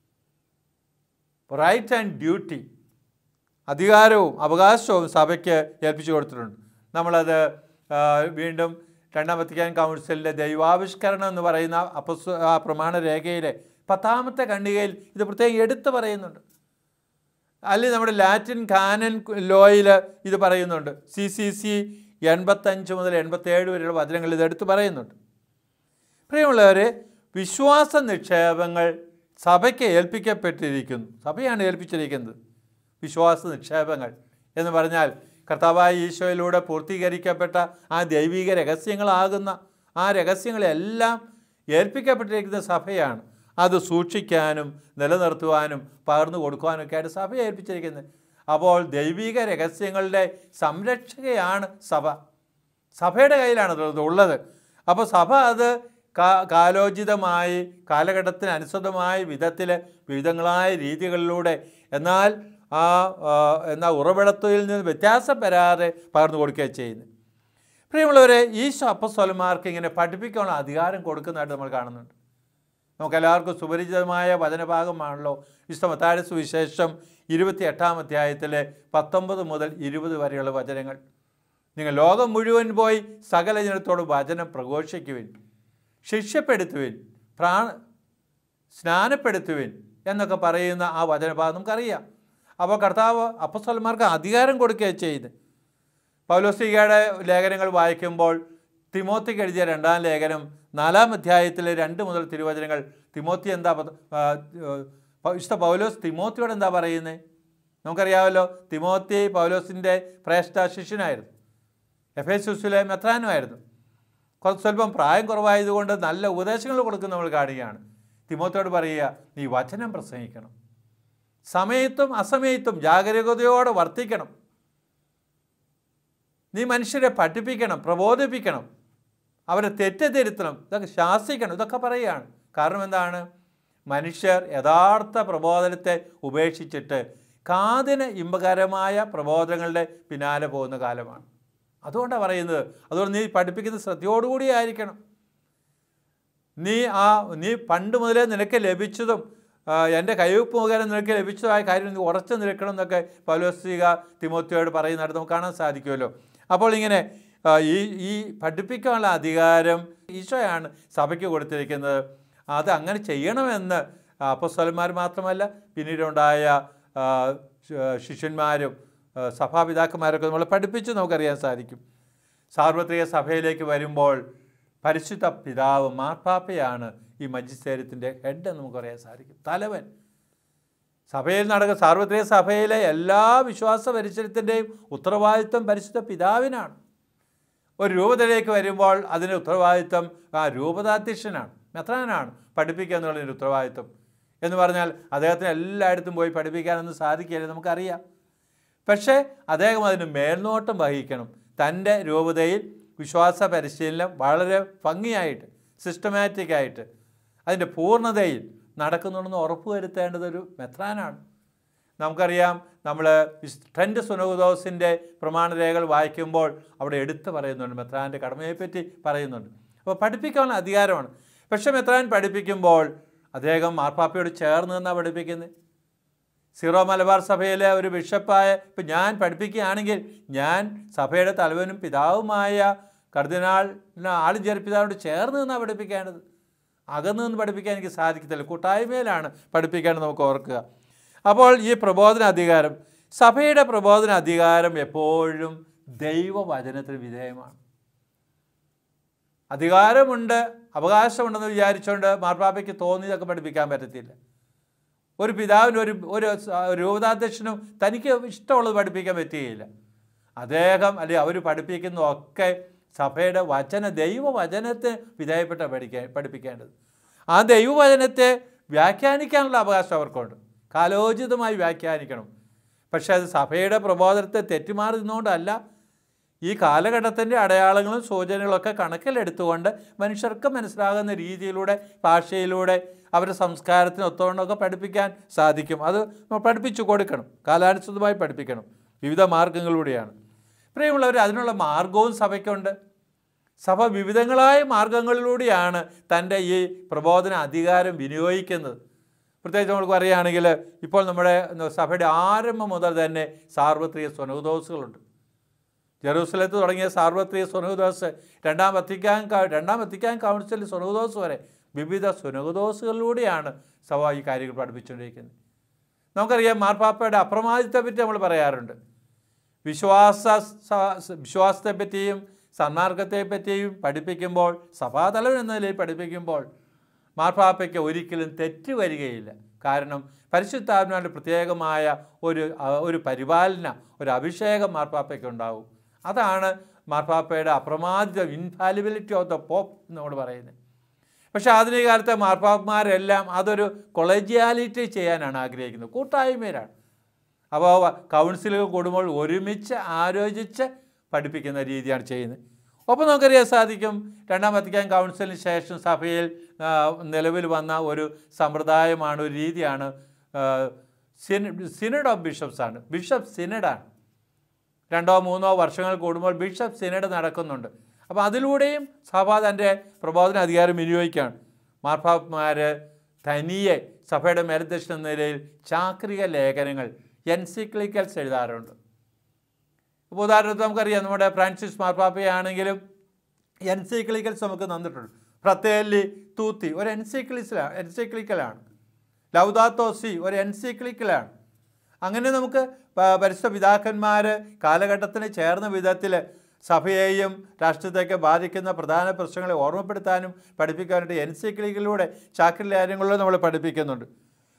റൈറ്റ് ആൻഡ് ഡ്യൂട്ടി അധികാരവും അവകാശവും സഭയ്ക്ക് ഏൽപ്പിച്ചു കൊടുത്തിട്ടുണ്ട് നമ്മളത് ആ, വീണ്ടും രണ്ടാം വത്തിക്കാൻ കൗൺസിലിൻ്റെ ദൈവാവിഷ്കരണം എന്ന് പറയുന്ന അപ്പസ് ആ പ്രമാണ രേഖയിലെ പത്താമത്തെ ഖണ്ഡികയിൽ ഇത് പ്രത്യേകം എടുത്തു പറയുന്നുണ്ട് അല്ലെങ്കിൽ നമ്മുടെ ലാറ്റിൻ കാനൻ ലോയിൽ ഇത് പറയുന്നുണ്ട് സി സി സി എൺപത്തഞ്ച് മുതൽ എൺപത്തേഴ് വരെയുള്ള വചനങ്ങൾ ഇത് എടുത്തു പറയുന്നുണ്ട് പ്രിയമുള്ളവരെ വിശ്വാസ നിക്ഷേപങ്ങൾ സഭയ്ക്ക് ഏൽപ്പിക്കപ്പെട്ടിരിക്കുന്നു സഭയാണ് ഏൽപ്പിച്ചിരിക്കുന്നത് വിശ്വാസ നിക്ഷേപങ്ങൾ എന്ന് പറഞ്ഞാൽ കർത്താവായ ഈശോയിലൂടെ പൂർത്തീകരിക്കപ്പെട്ട ആ ദൈവിക രഹസ്യങ്ങളാകുന്ന ആ രഹസ്യങ്ങളെല്ലാം ഏൽപ്പിക്കപ്പെട്ടിരിക്കുന്ന സഭയാണ് അത് സൂക്ഷിക്കാനും നിലനിർത്തുവാനും പകർന്നു കൊടുക്കുവാനൊക്കെ ആയിട്ട് സഭ ഏൽപ്പിച്ചിരിക്കുന്നത് അപ്പോൾ ദൈവിക രഹസ്യങ്ങളുടെ സംരക്ഷകയാണ് സഭ സഭയുടെ കയ്യിലാണ് അത് ഉള്ളത് അപ്പോൾ സഭ അത് കാ- കാലോചിതമായി കാലഘട്ടത്തിന് അനുസൃതമായ വിധത്തിൽ വിവിധങ്ങളായ രീതികളിലൂടെ എന്നാൽ ആ ആ, എന്നാൽ ഉറവിടത്തിൽ നിന്ന് വ്യത്യാസം വരാതെ പകർന്നു കൊടുക്കുകയാണ് ചെയ്യുന്നത് പ്രിയമുള്ളവരെ ഈശോ അപ്പസ്വലന്മാർക്ക് ഇങ്ങനെ പഠിപ്പിക്കാനുള്ള അധികാരം കൊടുക്കുന്നതായിട്ട് നമ്മൾ കാണുന്നുണ്ട് നമുക്കെല്ലാവർക്കും സുപരിചിതമായ വചനഭാഗമാണല്ലോ വിശ്വമത്താഴ സുവിശേഷം ഇരുപത്തി എട്ടാം അധ്യായത്തിലെ പത്തൊമ്പത് മുതൽ ഇരുപത് വരെയുള്ള വചനങ്ങൾ നിങ്ങൾ ലോകം മുഴുവൻ പോയി സകല ജനത്തോട് വചനം പ്രഘോഷിക്കുവിൻ ശിക്ഷപ്പെടുത്തുവിൻ പ്രാണ സ്നാനപ്പെടുത്തുവിൻ എന്നൊക്കെ പറയുന്ന ആ വചനഭാഗം നമുക്കറിയാം അപ്പോൾ കർത്താവ് അപ്പസ്വലന്മാർക്ക് അധികാരം കൊടുക്കുകയാണ് ചെയ്യുന്നത് പൗലോസ്ലിഗയുടെ ലേഖനങ്ങൾ വായിക്കുമ്പോൾ തിമോത്തിക്ക് എഴുതിയ രണ്ടാം ലേഖനം നാലാം അധ്യായത്തിലെ രണ്ട് മുതൽ തിരുവചനങ്ങൾ തിമോത്തി എന്താ പ- ആ, ഏഹ് പൗ- വിശുദ്ധ പൗലോസ് തിമോത്തിയോട് എന്താ പറയുന്നത് നമുക്കറിയാമല്ലോ തിമോത്തി പൗലോസിൻ്റെ ശ്രേഷ്ഠ ശിഷ്യനായിരുന്നു എഫ് എസ് മെത്രാനുമായിരുന്നു കുറച്ച് സ്വല്പം പ്രായം കുറവായതുകൊണ്ട് നല്ല ഉപദേശങ്ങൾ കൊടുക്കുന്ന നമ്മൾ കാണുകയാണ് തിമോത്തോട് പറയുക നീ വചനം പ്രസംഗിക്കണം സമയത്തും അസമയത്തും ജാഗരൂകതയോടെ വർത്തിക്കണം നീ മനുഷ്യരെ പഠിപ്പിക്കണം പ്രബോധിപ്പിക്കണം അവരെ തെറ്റിദ്ധരുത്തണം ഇതൊക്കെ ശാസിക്കണം ഇതൊക്കെ പറയുകയാണ് കാരണം എന്താണ് മനുഷ്യർ യഥാർത്ഥ പ്രബോധനത്തെ ഉപേക്ഷിച്ചിട്ട് കാതിന് ഇമ്പകരമായ പ്രബോധനങ്ങളുടെ പിന്നാലെ പോകുന്ന കാലമാണ് അതുകൊണ്ടാണ് പറയുന്നത് അതുകൊണ്ട് നീ പഠിപ്പിക്കുന്നത് ശ്രദ്ധയോടുകൂടി ആയിരിക്കണം നീ ആ നീ പണ്ട് മുതലേ നിനക്ക് ലഭിച്ചതും ആ, എൻ്റെ കയ്യൊപ്പ് മുഖേന നിനക്ക് ലഭിച്ചതായ കാര്യം നീ ഉറച്ചു നിൽക്കണം എന്നൊക്കെ പൗലോസ്ലിക തിമോത്തിയോട് പറയുന്നതായിട്ട് നമുക്ക് കാണാൻ സാധിക്കുമല്ലോ അപ്പോൾ ഇങ്ങനെ ആ, ഈ ഈ പഠിപ്പിക്കാനുള്ള അധികാരം ഈശോയാണ് സഭയ്ക്ക് കൊടുത്തിരിക്കുന്നത് അത് അങ്ങനെ ചെയ്യണമെന്ന് അപ്പസ്വലന്മാർ മാത്രമല്ല പിന്നീടുണ്ടായ ആ, ശ- ശിഷ്യന്മാരും ആ, സഭാപിതാക്കന്മാരൊക്കെ നമ്മളെ പഠിപ്പിച്ച് നമുക്കറിയാൻ സാധിക്കും സാർവത്രിക സഭയിലേക്ക് വരുമ്പോൾ പരിശുദ്ധ പിതാവ് മാർപ്പാപ്പയാണ് ഈ മജിസ്ട്രേറ്റത്തിൻ്റെ ഹെഡ് എന്ന് നമുക്കറിയാൻ സാധിക്കും തലവൻ സഭയിൽ നടക്കുന്ന സാർവത്രിക സഭയിലെ എല്ലാ വിശ്വാസ പരിസരത്തിൻ്റെയും ഉത്തരവാദിത്വം പരിശുദ്ധ പിതാവിനാണ് ഒരു രൂപതയിലേക്ക് വരുമ്പോൾ അതിൻ്റെ ഉത്തരവാദിത്വം ആ രൂപതാധ്യക്ഷനാണ് മെത്രാനാണ് പഠിപ്പിക്കുക എന്നുള്ളതിൻ്റെ ഉത്തരവാദിത്വം എന്ന് പറഞ്ഞാൽ അദ്ദേഹത്തിന് എല്ലായിടത്തും പോയി പഠിപ്പിക്കാനൊന്നും സാധിക്കില്ല നമുക്കറിയാം പക്ഷേ അദ്ദേഹം അതിന് മേൽനോട്ടം വഹിക്കണം തൻ്റെ രൂപതയിൽ വിശ്വാസ പരിശീലനം വളരെ ഭംഗിയായിട്ട് സിസ്റ്റമാറ്റിക്കായിട്ട് അതിൻ്റെ പൂർണ്ണതയിൽ നടക്കുന്നുണ്ടെന്ന് ഉറപ്പുവരുത്തേണ്ടത് ഒരു മെത്രാനാണ് നമുക്കറിയാം നമ്മൾ ട്രെൻഡ് സുനകുദോസിൻ്റെ പ്രമാണരേഖകൾ വായിക്കുമ്പോൾ അവിടെ എടുത്തു പറയുന്നുണ്ട് മെത്രാൻ്റെ കടമയെപ്പറ്റി പറയുന്നുണ്ട് അപ്പോൾ പഠിപ്പിക്കാനുള്ള അധികാരമാണ് പക്ഷേ മെത്രാൻ പഠിപ്പിക്കുമ്പോൾ അദ്ദേഹം മാർപ്പാപ്പയോട് ചേർന്ന് നിന്നാണ് പഠിപ്പിക്കുന്നത് സീറോ മലബാർ സഭയിലെ ഒരു ബിഷപ്പായ ഇപ്പം ഞാൻ പഠിപ്പിക്കുകയാണെങ്കിൽ ഞാൻ സഭയുടെ തലവനും പിതാവുമായ കർദിനാളിന് ആളും ചേർപ്പിതാവിനോട് ചേർന്ന് നിന്നാണ് പഠിപ്പിക്കേണ്ടത് അകന്ന് നിന്ന് പഠിപ്പിക്കാൻ എനിക്ക് സാധിക്കത്തില്ല കൂട്ടായ്മയിലാണ് പഠിപ്പിക്കേണ്ടത് നമുക്ക് ഓർക്കുക അപ്പോൾ ഈ പ്രബോധന അധികാരം സഭയുടെ പ്രബോധന അധികാരം എപ്പോഴും ദൈവവചനത്തിന് വിധേയമാണ് അധികാരമുണ്ട് അവകാശമുണ്ടെന്ന് വിചാരിച്ചുകൊണ്ട് മാർപ്പാപ്പയ്ക്ക് തോന്നിയതൊക്കെ പഠിപ്പിക്കാൻ പറ്റത്തില്ല ഒരു പിതാവിന് ഒരു ഒരു സ- രൂപതാധ്യക്ഷനും തനിക്ക് ഇഷ്ടമുള്ളത് പഠിപ്പിക്കാൻ പറ്റുകയില്ല അദ്ദേഹം അല്ലെങ്കിൽ അവർ പഠിപ്പിക്കുന്നതൊക്കെ സഭയുടെ വചന ദൈവവചനത്തെ വിധേയപ്പെട്ട പഠിക്കാൻ പഠിപ്പിക്കേണ്ടത് ആ ദൈവവചനത്തെ വ്യാഖ്യാനിക്കാനുള്ള അവകാശം അവർക്കുണ്ട് കാലോചിതമായി വ്യാഖ്യാനിക്കണം പക്ഷേ അത് സഭയുടെ പ്രബോധനത്തെ തെറ്റുമാറി നിന്നുകൊണ്ടല്ല ഈ കാലഘട്ടത്തിൻ്റെ അടയാളങ്ങളും സൂചനകളൊക്കെ കണക്കിലെടുത്തുകൊണ്ട് മനുഷ്യർക്ക് മനസ്സിലാകുന്ന രീതിയിലൂടെ ഭാഷയിലൂടെ അവരുടെ സംസ്കാരത്തിന് ഒത്തുകൊണ്ടൊക്കെ പഠിപ്പിക്കാൻ സാധിക്കും അത് നമ്മൾ പഠിപ്പിച്ചു കൊടുക്കണം കാലാനുസൃതമായി പഠിപ്പിക്കണം വിവിധ മാർഗങ്ങളിലൂടെയാണ് പ്രിയമുള്ളവർ അതിനുള്ള മാർഗവും സഭയ്ക്കുണ്ട് സഭ വിവിധങ്ങളായ മാർഗങ്ങളിലൂടെയാണ് തൻ്റെ ഈ പ്രബോധന അധികാരം വിനിയോഗിക്കുന്നത് പ്രത്യേകിച്ച് നമുക്ക് പറയുകയാണെങ്കിൽ ഇപ്പോൾ നമ്മുടെ സഭയുടെ ആരംഭം മുതൽ തന്നെ സാർവത്രിക സ്വനോദോസുകളുണ്ട് ജെറൂസലത്ത് തുടങ്ങിയ സാർവത്രിക സ്വനോദോസ് രണ്ടാം വത്തിക്കാൻ ക- രണ്ടാം വത്തിക്കാൻ കൗൺസിൽ സ്വനോദോസ് വരെ വിവിധ സ്വനോദോസുകളിലൂടെയാണ് സഭ ഈ കാര്യങ്ങൾ പഠിപ്പിച്ചുകൊണ്ടിരിക്കുന്നത് നമുക്കറിയാം മാർപ്പാപ്പയുടെ അപ്രമാദിത്വത്തെപ്പറ്റി നമ്മൾ പറയാറുണ്ട് വിശ്വാസ സ- വിശ്വാസത്തെപ്പറ്റിയും സന്മാർഗത്തെപ്പറ്റിയും പഠിപ്പിക്കുമ്പോൾ സഭാതലവൻ എന്ന നിലയിൽ പഠിപ്പിക്കുമ്പോൾ മാർപ്പാപ്പയ്ക്ക് ഒരിക്കലും തെറ്റ് വരികയില്ല കാരണം പരിശുദ്ധാത്മാവിൻ്റെ പ്രത്യേകമായ ഒരു അ- ഒരു പരിപാലന ഒരു അഭിഷേകം മാർപ്പാപ്പയ്ക്ക് ഉണ്ടാവും അതാണ് മാർപ്പാപ്പയുടെ അപ്രമാദിത ഇൻഫാലിബിലിറ്റി ഓഫ് ദ പോപ്പ് എന്നോട് പറയുന്നത് പക്ഷേ ആധുനിക കാലത്തെ മാർപ്പാപ്പന്മാരെല്ലാം അതൊരു കൊളേജിയാലിറ്റി ചെയ്യാനാണ് ആഗ്രഹിക്കുന്നത് കൂട്ടായ്മയിലാണ് അപ്പോൾ കൗൺസിലുകൾ കൂടുമ്പോൾ ഒരുമിച്ച് ആലോചിച്ച് പഠിപ്പിക്കുന്ന രീതിയാണ് ചെയ്യുന്നത് ഒപ്പം നമുക്കറിയാൻ സാധിക്കും രണ്ടാം വത്തിക്കാൻ കൗൺസിലിന് ശേഷം സഭയിൽ ആ, നിലവിൽ വന്ന ഒരു സമ്പ്രദായമാണ് ഒരു രീതിയാണ് സിനഡ് ഓഫ് ബിഷപ്സ് ആണ് ബിഷപ്പ് സിനഡാണ് രണ്ടോ മൂന്നോ വർഷങ്ങൾ കൂടുമ്പോൾ ബിഷപ്പ് സിനഡ് നടക്കുന്നുണ്ട് അപ്പോൾ അതിലൂടെയും സഭ തൻ്റെ പ്രബോധന അധികാരം വിനിയോഗിക്കുകയാണ് മാർപ്പാപ്പന്മാർ തനിയെ സഭയുടെ മേലധ്യക്ഷൻ എന്ന നിലയിൽ ചാക്രിക ലേഖനങ്ങൾ എൻസിക്ലിക്കൽസ് എഴുതാറുണ്ട് ഇപ്പോൾ ഉദാഹരണത്തിന് നമുക്കറിയാം നമ്മുടെ ഫ്രാൻസിസ് മാർപ്പാപ്പയാണെങ്കിലും എൻസിക്ലിക്കൽസ് നമുക്ക് തന്നിട്ടുണ്ട് പ്രത്യേലി തൂത്തി ഒരു എൻസിക്ലിസിലാണ് എൻസിക്ലിക്കലാണ് ലൗദാത്തോസി ഒരു എൻസിക്ലിക്കലാണ് അങ്ങനെ നമുക്ക് പ- പരിശുദ്ധ പിതാക്കന്മാർ കാലഘട്ടത്തിന് ചേർന്ന വിധത്തിൽ സഭയെയും രാഷ്ട്രത്തെയൊക്കെ ബാധിക്കുന്ന പ്രധാന പ്രശ്നങ്ങളെ ഓർമ്മപ്പെടുത്താനും പഠിപ്പിക്കാനായിട്ട് എൻസിക്ലിക്കിലൂടെ ചാക്രി ലേഖനങ്ങളിലൂടെ നമ്മൾ പഠിപ്പിക്കുന്നുണ്ട്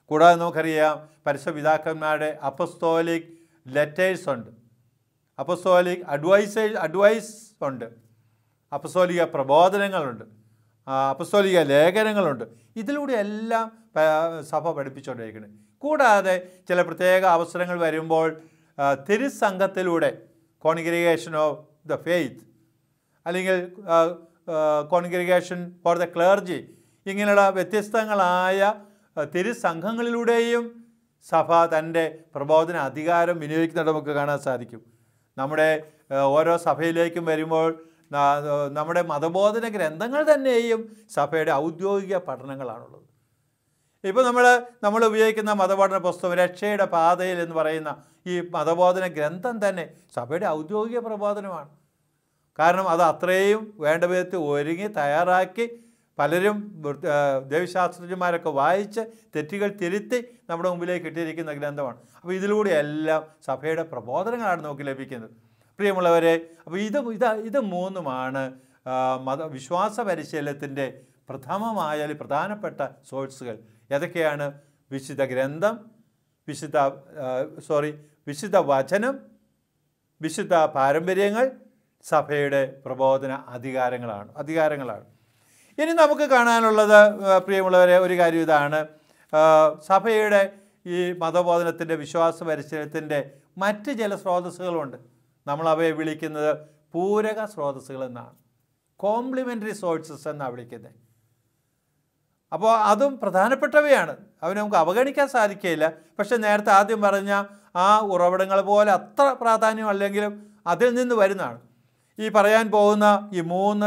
കൂടാതെ നമുക്കറിയാം പരിശുപിതാക്കന്മാരുടെ അപ്പസ്തോലിക് ലെറ്റേഴ്സ് ഉണ്ട് അപ്പസ്തോലിക് അഡ്വൈസേഴ്സ് അഡ്വൈസ് ഉണ്ട് അപ്പസ്തോലിക പ്രബോധനങ്ങളുണ്ട് ആ, അപ്പസ്തോലിക ലേഖനങ്ങളുണ്ട് ഇതിലൂടെ എല്ലാം പ- സഭ പഠിപ്പിച്ചുകൊണ്ടിരിക്കുന്നത് കൂടാതെ ചില പ്രത്യേക അവസരങ്ങൾ വരുമ്പോൾ ആ, തിരുസംഘത്തിലൂടെ കോൺഗ്രിഗേഷൻ ഓഫ് ദ ഫെയ്ത്ത് അല്ലെങ്കിൽ കോൺഗ്രിഗേഷൻ ഫോർ ദ ക്ലർജി ഇങ്ങനെയുള്ള വ്യത്യസ്തങ്ങളായ ആ, തിരുസംഘങ്ങളിലൂടെയും സഭ തൻ്റെ പ്രബോധന അധികാരം വിനിയോഗിക്കുന്നത് നമുക്ക് കാണാൻ സാധിക്കും നമ്മുടെ ആ, ഓരോ സഭയിലേക്കും വരുമ്പോൾ ന- നമ്മുടെ മതബോധന ഗ്രന്ഥങ്ങൾ തന്നെയും സഭയുടെ ഔദ്യോഗിക പഠനങ്ങളാണുള്ളത് ഇപ്പോൾ നമ്മൾ നമ്മൾ ഉപയോഗിക്കുന്ന മതപഠന പുസ്തകം രക്ഷയുടെ പാതയിൽ എന്ന് പറയുന്ന ഈ മതബോധന ഗ്രന്ഥം തന്നെ സഭയുടെ ഔദ്യോഗിക പ്രബോധനമാണ് കാരണം അത് അത്രയും വേണ്ട വിധത്തിൽ ഒരുങ്ങി തയ്യാറാക്കി പലരും വൃ- ആ, ദൈവശാസ്ത്രജ്ഞന്മാരൊക്കെ വായിച്ച് തെറ്റുകൾ തിരുത്തി നമ്മുടെ മുമ്പിലേക്ക് ഇട്ടിരിക്കുന്ന ഗ്രന്ഥമാണ് അപ്പോൾ ഇതിലൂടെ എല്ലാം സഭയുടെ പ്രബോധനങ്ങളാണ് നമുക്ക് ലഭിക്കുന്നത് പ്രിയമുള്ളവരെ അപ്പോൾ ഇത് ഇത് ഇത് മൂന്നുമാണ് ആ, മത വിശ്വാസ പരിശീലനത്തിൻ്റെ പ്രഥമമായ അല്ലെങ്കിൽ പ്രധാനപ്പെട്ട സോഴ്സുകൾ ഏതൊക്കെയാണ് വിശുദ്ധ ഗ്രന്ഥം വിശുദ്ധ സോറി വിശുദ്ധ വചനം വിശുദ്ധ പാരമ്പര്യങ്ങൾ സഭയുടെ പ്രബോധന അധികാരങ്ങളാണ് അധികാരങ്ങളാണ് ഇനി നമുക്ക് കാണാനുള്ളത് ആ, പ്രിയമുള്ളവരെ ഒരു കാര്യം ഇതാണ് ആ, സഭയുടെ ഈ മതബോധനത്തിൻ്റെ വിശ്വാസ പരിശീലനത്തിൻ്റെ മറ്റ് ചില സ്രോതസ്സുകളുണ്ട് നമ്മൾ അവയെ വിളിക്കുന്നത് പൂരക സ്രോതസ്സുകൾ എന്നാണ് കോംപ്ലിമെൻ്ററി സോഴ്സസ് എന്നാണ് വിളിക്കുന്നത് അപ്പോൾ അതും പ്രധാനപ്പെട്ടവയാണ് അവന് നമുക്ക് അവഗണിക്കാൻ സാധിക്കില്ല പക്ഷെ നേരത്തെ ആദ്യം പറഞ്ഞ ആ ഉറവിടങ്ങൾ പോലെ അത്ര പ്രാധാന്യം അല്ലെങ്കിലും അതിൽ നിന്ന് വരുന്നതാണ് ഈ പറയാൻ പോകുന്ന ഈ മൂന്ന്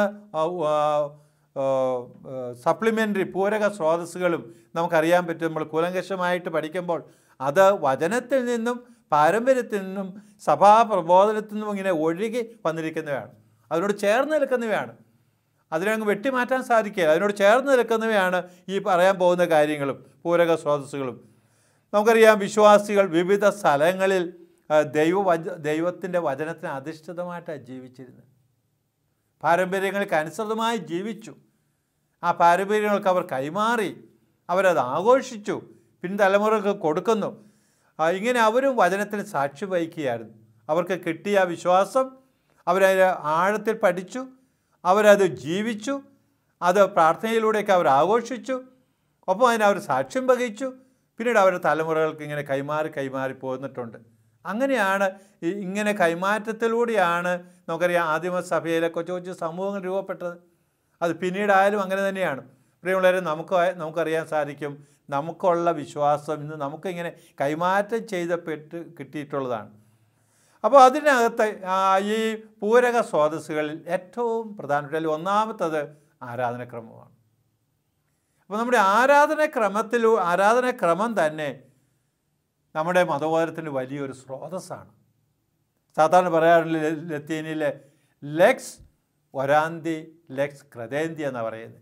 സപ്ലിമെൻ്ററി പൂരക സ്രോതസ്സുകളും നമുക്കറിയാൻ പറ്റും നമ്മൾ കൂലങ്കഷമായിട്ട് പഠിക്കുമ്പോൾ അത് വചനത്തിൽ നിന്നും പാരമ്പര്യത്തിൽ നിന്നും സഭാ പ്രബോധനത്തിൽ നിന്നും ഇങ്ങനെ ഒഴുകി വന്നിരിക്കുന്നവയാണ് അതിനോട് ചേർന്ന് നിൽക്കുന്നവയാണ് അതിനങ്ങ് വെട്ടിമാറ്റാൻ സാധിക്കില്ല അതിനോട് ചേർന്ന് നിൽക്കുന്നവയാണ് ഈ പറയാൻ പോകുന്ന കാര്യങ്ങളും പൂരക സ്രോതസ്സുകളും നമുക്കറിയാം വിശ്വാസികൾ വിവിധ സ്ഥലങ്ങളിൽ ആ, ദൈവ വച ദൈവത്തിൻ്റെ വചനത്തിന് അധിഷ്ഠിതമായിട്ടാണ് ജീവിച്ചിരുന്നത് പാരമ്പര്യങ്ങൾക്ക് അനുസൃതമായി ജീവിച്ചു ആ പാരമ്പര്യങ്ങൾക്ക് അവർ കൈമാറി അവരത് ആഘോഷിച്ചു പിൻതലമുറകൾക്ക് കൊടുക്കുന്നു ആ, ഇങ്ങനെ അവരും വചനത്തിന് സാക്ഷി വഹിക്കുകയായിരുന്നു അവർക്ക് കിട്ടിയ ആ വിശ്വാസം അവരത് ആഴത്തിൽ പഠിച്ചു അവരത് ജീവിച്ചു അത് പ്രാർത്ഥനയിലൂടെയൊക്കെ അവർ ആഘോഷിച്ചു ഒപ്പം അതിന് അവർ സാക്ഷ്യം വഹിച്ചു പിന്നീട് അവരുടെ തലമുറകൾക്ക് ഇങ്ങനെ കൈമാറി കൈമാറി പോന്നിട്ടുണ്ട് അങ്ങനെയാണ് ഈ ഇങ്ങനെ കൈമാറ്റത്തിലൂടെയാണ് നമുക്കറിയാം ആദിമസഭയിലെ കൊച്ചു കൊച്ചു സമൂഹങ്ങൾ രൂപപ്പെട്ടത് അത് പിന്നീടായാലും അങ്ങനെ തന്നെയാണ് പ്രിയമുള്ളവരെ നമുക്ക് നമുക്കറിയാൻ സാധിക്കും നമുക്കുള്ള വിശ്വാസം ഇന്ന് നമുക്കിങ്ങനെ കൈമാറ്റം ചെയ്തപ്പെട്ട് കിട്ടിയിട്ടുള്ളതാണ് അപ്പോൾ അതിനകത്ത് ആ, ഈ പൂരക സ്രോതസ്സുകളിൽ ഏറ്റവും പ്രധാനപ്പെട്ട അല്ലെങ്കിൽ ഒന്നാമത്തത് ആരാധനക്രമമാണ് അപ്പോൾ നമ്മുടെ ആരാധനക്രമത്തിൽ ആരാധനക്രമം തന്നെ നമ്മുടെ മതബോധനത്തിന് വലിയൊരു സ്രോതസ്സാണ് സാധാരണ പറയാറുള്ള ല- ലത്തീനിലെ ലെക്സ് ഒരാന്തി ലെക്സ് ക്രതേന്തി എന്നാണ് പറയുന്നത്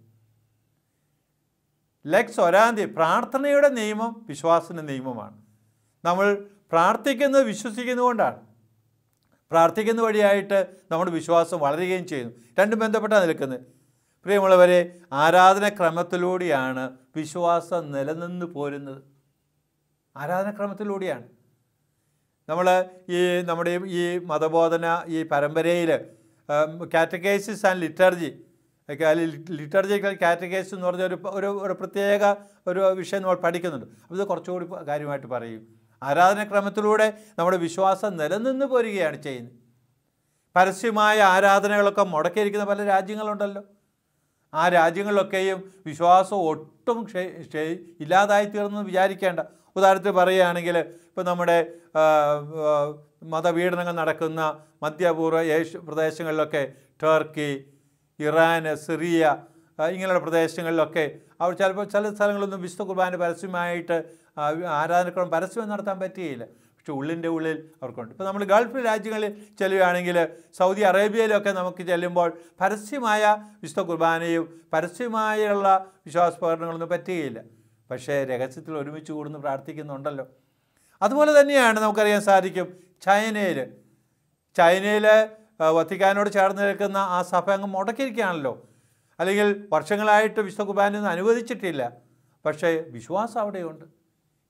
ലെക്സ് ഒരാന്തി പ്രാർത്ഥനയുടെ നിയമം വിശ്വാസത്തിൻ്റെ നിയമമാണ് നമ്മൾ പ്രാർത്ഥിക്കുന്നത് വിശ്വസിക്കുന്നതുകൊണ്ടാണ് പ്രാർത്ഥിക്കുന്ന വഴിയായിട്ട് നമ്മുടെ വിശ്വാസം വളരുകയും ചെയ്യുന്നു രണ്ടും ബന്ധപ്പെട്ടാണ് നിൽക്കുന്നത് പ്രിയമുള്ളവരെ ആരാധനക്രമത്തിലൂടെയാണ് വിശ്വാസം നിലനിന്ന് പോരുന്നത് ആരാധനക്രമത്തിലൂടെയാണ് നമ്മൾ ഈ നമ്മുടെ ഈ മതബോധന ഈ പരമ്പരയിൽ catechesis and liturgy liturgical catechesis എന്ന് പറഞ്ഞ ഒരു ഒരു ഒരു പ്രത്യേക ഒരു വിഷയം നമ്മൾ പഠിക്കുന്നുണ്ട് അപ്പോൾ ഇത് കുറച്ചുകൂടി കാര്യമായിട്ട് പറയും ആരാധനക്രമത്തിലൂടെ നമ്മുടെ വിശ്വാസം നിലനിന്ന് പോരുകയാണ് ചെയ്യുന്നത് പരസ്യമായ ആരാധനകളൊക്കെ മുടക്കിയിരിക്കുന്ന പല രാജ്യങ്ങളുണ്ടല്ലോ ആ രാജ്യങ്ങളിലൊക്കെയും വിശ്വാസം ഒട്ടും ക്ഷേ- ക്ഷേ- ഇല്ലാതായി തീർന്നെന്ന് വിചാരിക്കേണ്ട ഉദാഹരണത്തിന് പറയുകയാണെങ്കിൽ ഇപ്പോൾ നമ്മുടെ ആ, ആ, മതപീഡനങ്ങൾ നടക്കുന്ന മധ്യപൂർവ്വ ഏഷ്യ പ്രദേശങ്ങളിലൊക്കെ ടർക്കി ഇറാൻ സിറിയ ആ, ഇങ്ങനെയുള്ള പ്രദേശങ്ങളിലൊക്കെ അവർ ചിലപ്പോൾ ചില സ്ഥലങ്ങളൊന്നും വിശുദ്ധ കുർബാന പരസ്യമായിട്ട് ആ, ആരാധനക്രമം പരസ്യം നടത്താൻ പറ്റുകയില്ല പക്ഷെ ഉള്ളിൻ്റെ ഉള്ളിൽ അവർക്കുണ്ട് ഇപ്പോൾ നമ്മൾ ഗൾഫ് രാജ്യങ്ങളിൽ ചെല്ലുകയാണെങ്കിൽ സൗദി അറേബ്യയിലൊക്കെ നമുക്ക് ചെല്ലുമ്പോൾ പരസ്യമായ വിശുദ്ധ കുർബാനയും പരസ്യമായുള്ള വിശ്വാസ പ്രകടനങ്ങളൊന്നും പറ്റുകയില്ല പക്ഷേ രഹസ്യത്തിൽ ഒരുമിച്ച് കൂടുന്ന് പ്രാർത്ഥിക്കുന്നുണ്ടല്ലോ അതുപോലെ തന്നെയാണ് നമുക്കറിയാൻ സാധിക്കും ചൈനയിൽ ചൈനയിൽ വത്തിക്കാനോട് ചേർന്ന് നിൽക്കുന്ന ആ സഭ അങ്ങ് മുടക്കിയിരിക്കുകയാണല്ലോ അല്ലെങ്കിൽ വർഷങ്ങളായിട്ട് വിശുദ്ധ കുർബാനയൊന്നും അനുവദിച്ചിട്ടില്ല പക്ഷേ വിശ്വാസം അവിടെയുണ്ട്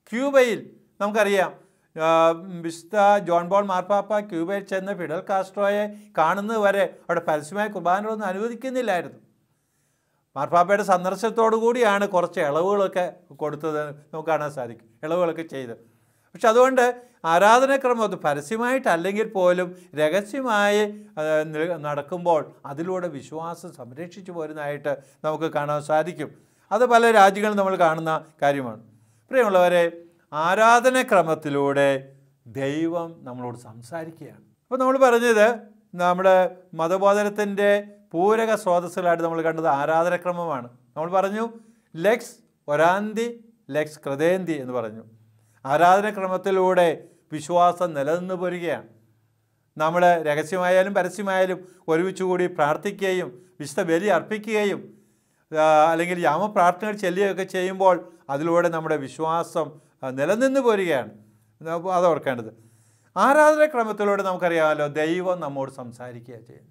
ക്യൂബയിൽ നമുക്കറിയാം ആ, വിശുദ്ധ ജോൺ ബോൾ മാർപ്പാപ്പ ക്യൂബയിൽ ചെന്ന് ഫിഡൽ കാസ്ട്രോയെ കാണുന്നത് വരെ അവിടെ പരസ്യമായ കുർബാനകളൊന്നും അനുവദിക്കുന്നില്ലായിരുന്നു മാർപ്പാപ്പയുടെ സന്ദർശനത്തോടു കൂടിയാണ് കുറച്ച് ഇളവുകളൊക്കെ കൊടുത്തത് നമുക്ക് കാണാൻ സാധിക്കും ഇളവുകളൊക്കെ ചെയ്ത് പക്ഷെ അതുകൊണ്ട് ആരാധനാക്രമം അത് പരസ്യമായിട്ടല്ലെങ്കിൽ പോലും രഹസ്യമായി ആ, നി- നടക്കുമ്പോൾ അതിലൂടെ വിശ്വാസം സംരക്ഷിച്ചു പോരുന്നതായിട്ട് നമുക്ക് കാണാൻ സാധിക്കും അത് പല രാജ്യങ്ങളും നമ്മൾ കാണുന്ന കാര്യമാണ് പ്രിയമുള്ളവരെ ആരാധനാക്രമത്തിലൂടെ ദൈവം നമ്മളോട് സംസാരിക്കുകയാണ് അപ്പോൾ നമ്മൾ പറഞ്ഞത് നമ്മുടെ മതബോധനത്തിൻ്റെ പൂരക സ്രോതസ്സുകളായിട്ട് നമ്മൾ കണ്ടത് ആരാധനക്രമമാണ് നമ്മൾ പറഞ്ഞു ലെക്സ് ഒരാന്തി ലെക്സ് കൃതേന്തി എന്ന് പറഞ്ഞു ആരാധനക്രമത്തിലൂടെ വിശ്വാസം നിലനിന്ന് പോരുകയാണ് നമ്മൾ രഹസ്യമായാലും പരസ്യമായാലും ഒരുമിച്ച് കൂടി പ്രാർത്ഥിക്കുകയും വിശുദ്ധ ബലി അർപ്പിക്കുകയും ആ, അല്ലെങ്കിൽ യാമപ്രാർത്ഥനകൾ ചെല്ലുകയൊക്കെ ചെയ്യുമ്പോൾ അതിലൂടെ നമ്മുടെ വിശ്വാസം ആ, നിലനിന്ന് പോരുകയാണ് അത് അത് ഓർക്കേണ്ടത് ആരാധനാക്രമത്തിലൂടെ നമുക്കറിയാമല്ലോ ദൈവം നമ്മോട് സംസാരിക്കുക ചെയ്യുന്നത്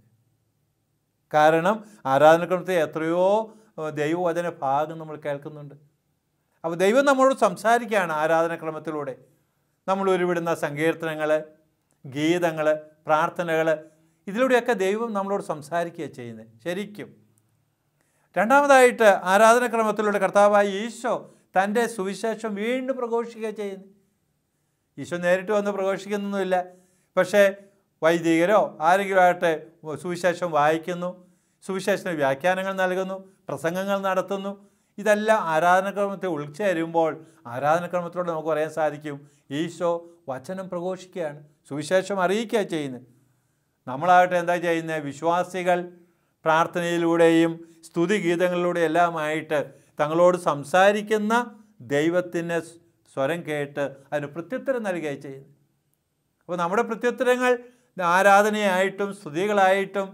കാരണം ആരാധനാക്രമത്തിൽ എത്രയോ ആ, ദൈവവചന ഭാഗം നമ്മൾ കേൾക്കുന്നുണ്ട് അപ്പോൾ ദൈവം നമ്മളോട് സംസാരിക്കുകയാണ് ആരാധനാക്രമത്തിലൂടെ നമ്മൾ ഉരുവിടുന്ന സങ്കീർത്തനങ്ങൾ ഗീതങ്ങൾ പ്രാർത്ഥനകൾ ഇതിലൂടെയൊക്കെ ദൈവം നമ്മളോട് സംസാരിക്കുക ചെയ്യുന്നത് ശരിക്കും രണ്ടാമതായിട്ട് ആരാധനാക്രമത്തിലൂടെ കർത്താവായ ഈശോ തൻ്റെ സുവിശേഷം വീണ്ടും പ്രഘോഷിക്കുക ചെയ്യുന്നു ഈശോ നേരിട്ട് വന്ന് പ്രഘോഷിക്കുന്നൊന്നുമില്ല പക്ഷേ വൈദികരോ ആരെങ്കിലും ആകട്ടെ സുവിശേഷം വായിക്കുന്നു സുവിശേഷത്തിന് വ്യാഖ്യാനങ്ങൾ നൽകുന്നു പ്രസംഗങ്ങൾ നടത്തുന്നു ഇതെല്ലാം ആരാധനാക്രമത്തിൽ ഉൾച്ചേരുമ്പോൾ ആരാധനാക്രമത്തിലൂടെ നമുക്ക് പറയാൻ സാധിക്കും ഈശോ വചനം പ്രഘോഷിക്കുകയാണ് സുവിശേഷം അറിയിക്കുക ചെയ്യുന്നത് നമ്മളാകട്ടെ എന്താ ചെയ്യുന്നത് വിശ്വാസികൾ പ്രാർത്ഥനയിലൂടെയും സ്തുതിഗീതങ്ങളിലൂടെയും എല്ലാമായിട്ട് തങ്ങളോട് സംസാരിക്കുന്ന ദൈവത്തിൻ്റെ സ്വരം കേട്ട് അതിന് പ്രത്യുത്തരം നൽകുകയാണ് ചെയ്യുന്നത് അപ്പോൾ നമ്മുടെ പ്രത്യുത്തരങ്ങൾ ആരാധനയായിട്ടും സ്തുതികളായിട്ടും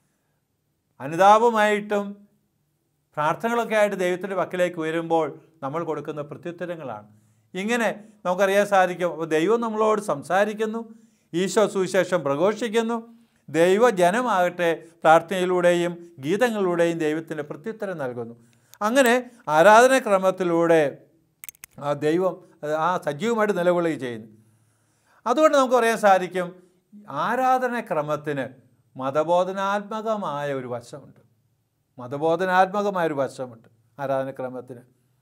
അനുതാപമായിട്ടും പ്രാർത്ഥനകളൊക്കെ ആയിട്ട് ദൈവത്തിൻ്റെ പക്കലേക്ക് വരുമ്പോൾ നമ്മൾ കൊടുക്കുന്ന പ്രത്യുത്തരങ്ങളാണ് ഇങ്ങനെ നമുക്കറിയാൻ സാധിക്കും അപ്പോൾ ദൈവം നമ്മളോട് സംസാരിക്കുന്നു ഈശോ സുവിശേഷം പ്രഘോഷിക്കുന്നു ദൈവജനമാകട്ടെ പ്രാർത്ഥനയിലൂടെയും ഗീതങ്ങളിലൂടെയും ദൈവത്തിൻ്റെ പ്രത്യുത്തരം നൽകുന്നു അങ്ങനെ ആരാധനാക്രമത്തിലൂടെ ആ ദൈവം അത് ആ സജീവമായിട്ട് നിലകൊള്ളുകയും ചെയ്യുന്നു അതുകൊണ്ട് നമുക്ക് പറയാൻ സാധിക്കും ആരാധനാക്രമത്തിന് മതബോധനാത്മകമായ ഒരു വശമുണ്ട് മതബോധനാത്മകമായ ഒരു വശമുണ്ട് ആരാധനാക്രമത്തിന്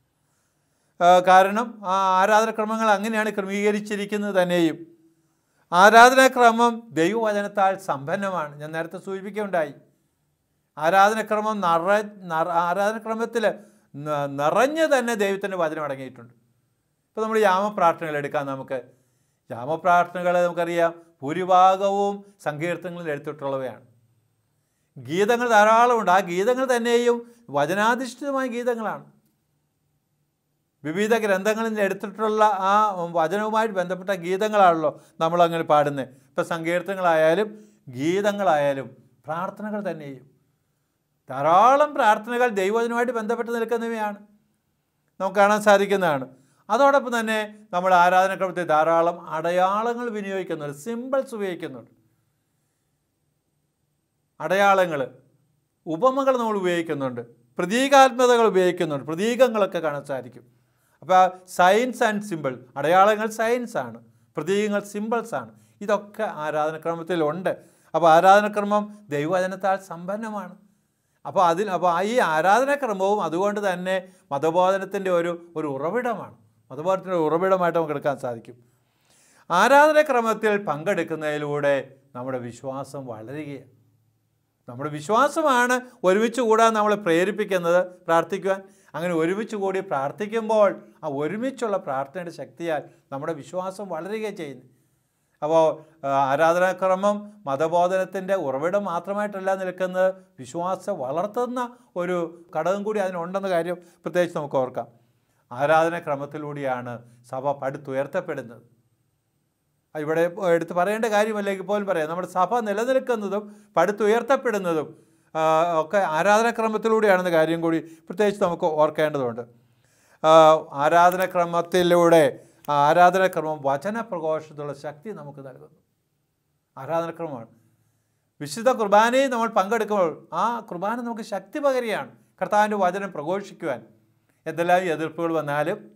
ആ, കാരണം ആ ആരാധനാക്രമങ്ങൾ അങ്ങനെയാണ് ക്രമീകരിച്ചിരിക്കുന്നത് തന്നെയും ആരാധനാക്രമം ദൈവവചനത്താൽ സമ്പന്നമാണ് ഞാൻ നേരത്തെ സൂചിപ്പിക്കുകയുണ്ടായി ആരാധനാക്രമം നിറ നിറ ആരാധനാക്രമത്തിൽ ന- നിറഞ്ഞ് തന്നെ ദൈവത്തിൻ്റെ വചനം അടങ്ങിയിട്ടുണ്ട് ഇപ്പോൾ നമ്മൾ യാമപ്രാർത്ഥനകൾ എടുക്കാം നമുക്ക് യാമപ്രാർത്ഥനകൾ നമുക്കറിയാം ഭൂരിഭാഗവും സങ്കീർത്തനങ്ങളിൽ എടുത്തിട്ടുള്ളവയാണ് ഗീതങ്ങൾ ധാരാളമുണ്ട് ആ ഗീതങ്ങൾ തന്നെയും വചനാധിഷ്ഠിതമായ ഗീതങ്ങളാണ് വിവിധ ഗ്രന്ഥങ്ങളിൽ നിന്ന് എടുത്തിട്ടുള്ള ആ വചനവുമായിട്ട് ബന്ധപ്പെട്ട ഗീതങ്ങളാണല്ലോ നമ്മളങ്ങനെ പാടുന്നത് ഇപ്പോൾ സങ്കീർത്തനങ്ങളായാലും ഗീതങ്ങളായാലും പ്രാർത്ഥനകൾ തന്നെയും ധാരാളം പ്രാർത്ഥനകൾ ദൈവത്തിനുമായിട്ട് ബന്ധപ്പെട്ട് നിൽക്കുന്നവയാണ് നമുക്ക് കാണാൻ സാധിക്കുന്നതാണ് അതോടൊപ്പം തന്നെ നമ്മൾ ആരാധനക്രമത്തിൽ ധാരാളം അടയാളങ്ങൾ വിനിയോഗിക്കുന്നുണ്ട് സിമ്പിൾസ് ഉപയോഗിക്കുന്നുണ്ട് അടയാളങ്ങൾ ഉപമകൾ നമ്മൾ ഉപയോഗിക്കുന്നുണ്ട് പ്രതീകാത്മകതകൾ ഉപയോഗിക്കുന്നുണ്ട് പ്രതീകങ്ങളൊക്കെ കാണാൻ സാധിക്കും അപ്പോൾ സയൻസ് ആൻഡ് സിമ്പിൾ അടയാളങ്ങൾ സയൻസ് ആണ് പ്രതീകങ്ങൾ സിമ്പിൾസ് ആണ് ഇതൊക്കെ ആരാധനക്രമത്തിലുണ്ട് അപ്പോൾ ആരാധനക്രമം ദൈവവചനത്താൽ സമ്പന്നമാണ് അപ്പോൾ അതിൽ അപ്പോൾ ഈ ആരാധനാക്രമവും അതുകൊണ്ട് തന്നെ മതബോധനത്തിൻ്റെ ഒരു ഒരു ഉറവിടമാണ് മതബോധനത്തിൻ്റെ ഒരു ഉറവിടമായിട്ട് നമുക്ക് എടുക്കാൻ സാധിക്കും ആരാധനാക്രമത്തിൽ പങ്കെടുക്കുന്നതിലൂടെ നമ്മുടെ വിശ്വാസം വളരുകയാണ് നമ്മുടെ വിശ്വാസമാണ് ഒരുമിച്ച് കൂടാൻ നമ്മളെ പ്രേരിപ്പിക്കുന്നത് പ്രാർത്ഥിക്കുവാൻ അങ്ങനെ ഒരുമിച്ച് കൂടി പ്രാർത്ഥിക്കുമ്പോൾ ആ ഒരുമിച്ചുള്ള പ്രാർത്ഥനയുടെ ശക്തിയാൽ നമ്മുടെ വിശ്വാസം വളരുകയാണ് ചെയ്യുന്നു അപ്പോൾ ആ, ആരാധനാക്രമം മതബോധനത്തിൻ്റെ ഉറവിടം മാത്രമായിട്ടല്ല നിൽക്കുന്നത് വിശ്വാസം വളർത്തുന്ന ഒരു ഘടകം കൂടി അതിനുണ്ടെന്ന കാര്യം പ്രത്യേകിച്ച് നമുക്ക് ഓർക്കാം ആരാധനാക്രമത്തിലൂടെയാണ് സഭ പടുത്തുയർത്തപ്പെടുന്നത് ആ, ഇവിടെ എടുത്ത് പറയേണ്ട കാര്യമല്ലെങ്കിൽ പോലും പറയാം നമ്മുടെ സഭ നിലനിൽക്കുന്നതും പടുത്തുയർത്തപ്പെടുന്നതും ആ, ഒക്കെ ആരാധനാക്രമത്തിലൂടെയാണെന്ന കാര്യം കൂടി പ്രത്യേകിച്ച് നമുക്ക് ഓർക്കേണ്ടതുണ്ട് ആ, ആരാധനാക്രമത്തിലൂടെ ആ ആരാധനാക്രമം വചനപ്രഘോഷത്തിലുള്ള ശക്തി നമുക്ക് നൽകുന്നു ആരാധനാക്രമമാണ് വിശുദ്ധ കുർബാനയിൽ നമ്മൾ പങ്കെടുക്കുമ്പോൾ ആ കുർബാന നമുക്ക് ശക്തി പകരുകയാണ് കർത്താവിൻ്റെ വചനം പ്രഘോഷിക്കുവാൻ എന്തെല്ലാം എതിർപ്പുകൾ വന്നാലും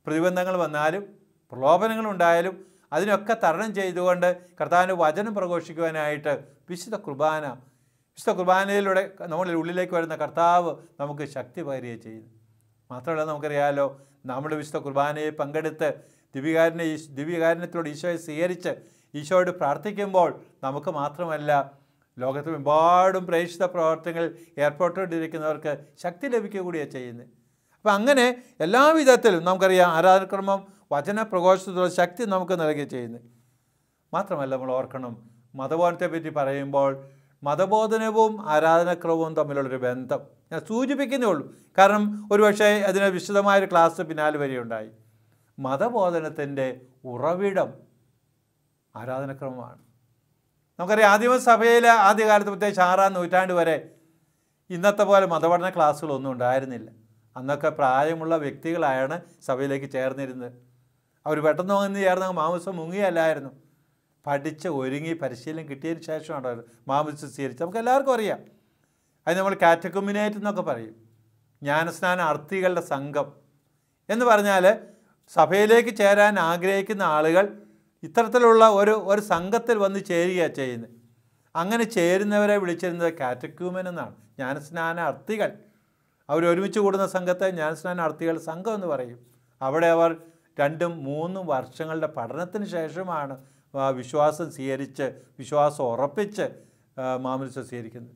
പ്രതിബന്ധങ്ങൾ വന്നാലും പ്രലോഭനങ്ങളുണ്ടായാലും അതിനൊക്കെ തരണം ചെയ്തുകൊണ്ട് കർത്താവിൻ്റെ വചനം പ്രഘോഷിക്കുവാനായിട്ട് വിശുദ്ധ കുർബാന വിശുദ്ധ കുർബാനയിലൂടെ നമ്മുടെ ഉള്ളിലേക്ക് വരുന്ന കർത്താവ് നമുക്ക് ശക്തി പകരുകയും ചെയ്യുന്നു മാത്രമല്ല നമുക്കറിയാമല്ലോ നമ്മുടെ വിശുദ്ധ കുർബാനയെ പങ്കെടുത്ത് ദിവ്യകാരനെ ഈശ് ദിവ്യകാരണത്തിലൂടെ ഈശോയെ സ്വീകരിച്ച് ഈശോയോട് പ്രാർത്ഥിക്കുമ്പോൾ നമുക്ക് മാത്രമല്ല ലോകത്തിലെമ്പാടും പ്രേക്ഷിത പ്രവർത്തനങ്ങൾ ഏർപ്പെട്ടുകൊണ്ടിരിക്കുന്നവർക്ക് ശക്തി ലഭിക്കുക കൂടിയാണ് ചെയ്യുന്നത് അപ്പം അങ്ങനെ എല്ലാ വിധത്തിലും നമുക്കറിയാം ആരാധനക്രമം വചന പ്രഘോഷത്തിലുള്ള ശക്തി നമുക്ക് നൽകുകയും ചെയ്യുന്നത് മാത്രമല്ല നമ്മൾ ഓർക്കണം മതബോധനത്തെ പറ്റി പറയുമ്പോൾ മതബോധനവും ആരാധനക്രമവും തമ്മിലുള്ളൊരു ബന്ധം ഞാൻ സൂചിപ്പിക്കുന്നേ ഉള്ളൂ കാരണം ഒരുപക്ഷെ അതിന് വിശദമായൊരു ക്ലാസ് പിന്നാലെ വരെയുണ്ടായി മതബോധനത്തിൻ്റെ ഉറവിടം ആരാധനക്രമമാണ് നമുക്കറിയാം ആദിമസഭയിൽ ആദ്യകാലത്ത് പ്രത്യേകിച്ച് ആറാം നൂറ്റാണ്ട് വരെ ഇന്നത്തെ പോലെ മതപഠന ക്ലാസ്സുകളൊന്നും ഉണ്ടായിരുന്നില്ല അന്നൊക്കെ പ്രായമുള്ള വ്യക്തികളാണ് സഭയിലേക്ക് ചേർന്നിരുന്നത് അവർ പെട്ടെന്ന് വന്ന് ചേർന്ന് മാംസം മുങ്ങിയല്ലായിരുന്നു പഠിച്ച് ഒരുങ്ങി പരിശീലനം കിട്ടിയതിന് ശേഷമാണ് അവർ മാംസം സ്വീകരിച്ചത് നമുക്ക് എല്ലാവർക്കും അറിയാം അത് നമ്മൾ കാറ്റക്കുമിനേറ്റ് എന്നൊക്കെ പറയും ജ്ഞാനസ്നാന അർത്ഥികളുടെ സംഘം എന്ന് പറഞ്ഞാൽ സഭയിലേക്ക് ചേരാൻ ആഗ്രഹിക്കുന്ന ആളുകൾ ഇത്തരത്തിലുള്ള ഒരു ഒരു സംഘത്തിൽ വന്ന് ചേരുകയാണ് ചെയ്യുന്നത് അങ്ങനെ ചേരുന്നവരെ വിളിച്ചിരുന്നത് കാറ്റക്യൂമൻ എന്നാണ് ജ്ഞാനസ്നാന അർത്ഥികൾ അവർ ഒരുമിച്ച് കൂടുന്ന സംഘത്തെ ജ്ഞാനസ്നാന അർത്ഥികൾ സംഘം എന്ന് പറയും അവിടെ അവർ രണ്ടും മൂന്നും വർഷങ്ങളുടെ പഠനത്തിന് ശേഷമാണ് ആ വിശ്വാസം സ്വീകരിച്ച് വിശ്വാസം ഉറപ്പിച്ച് ആ, മാമോദിസ സ്വീകരിക്കുന്നത്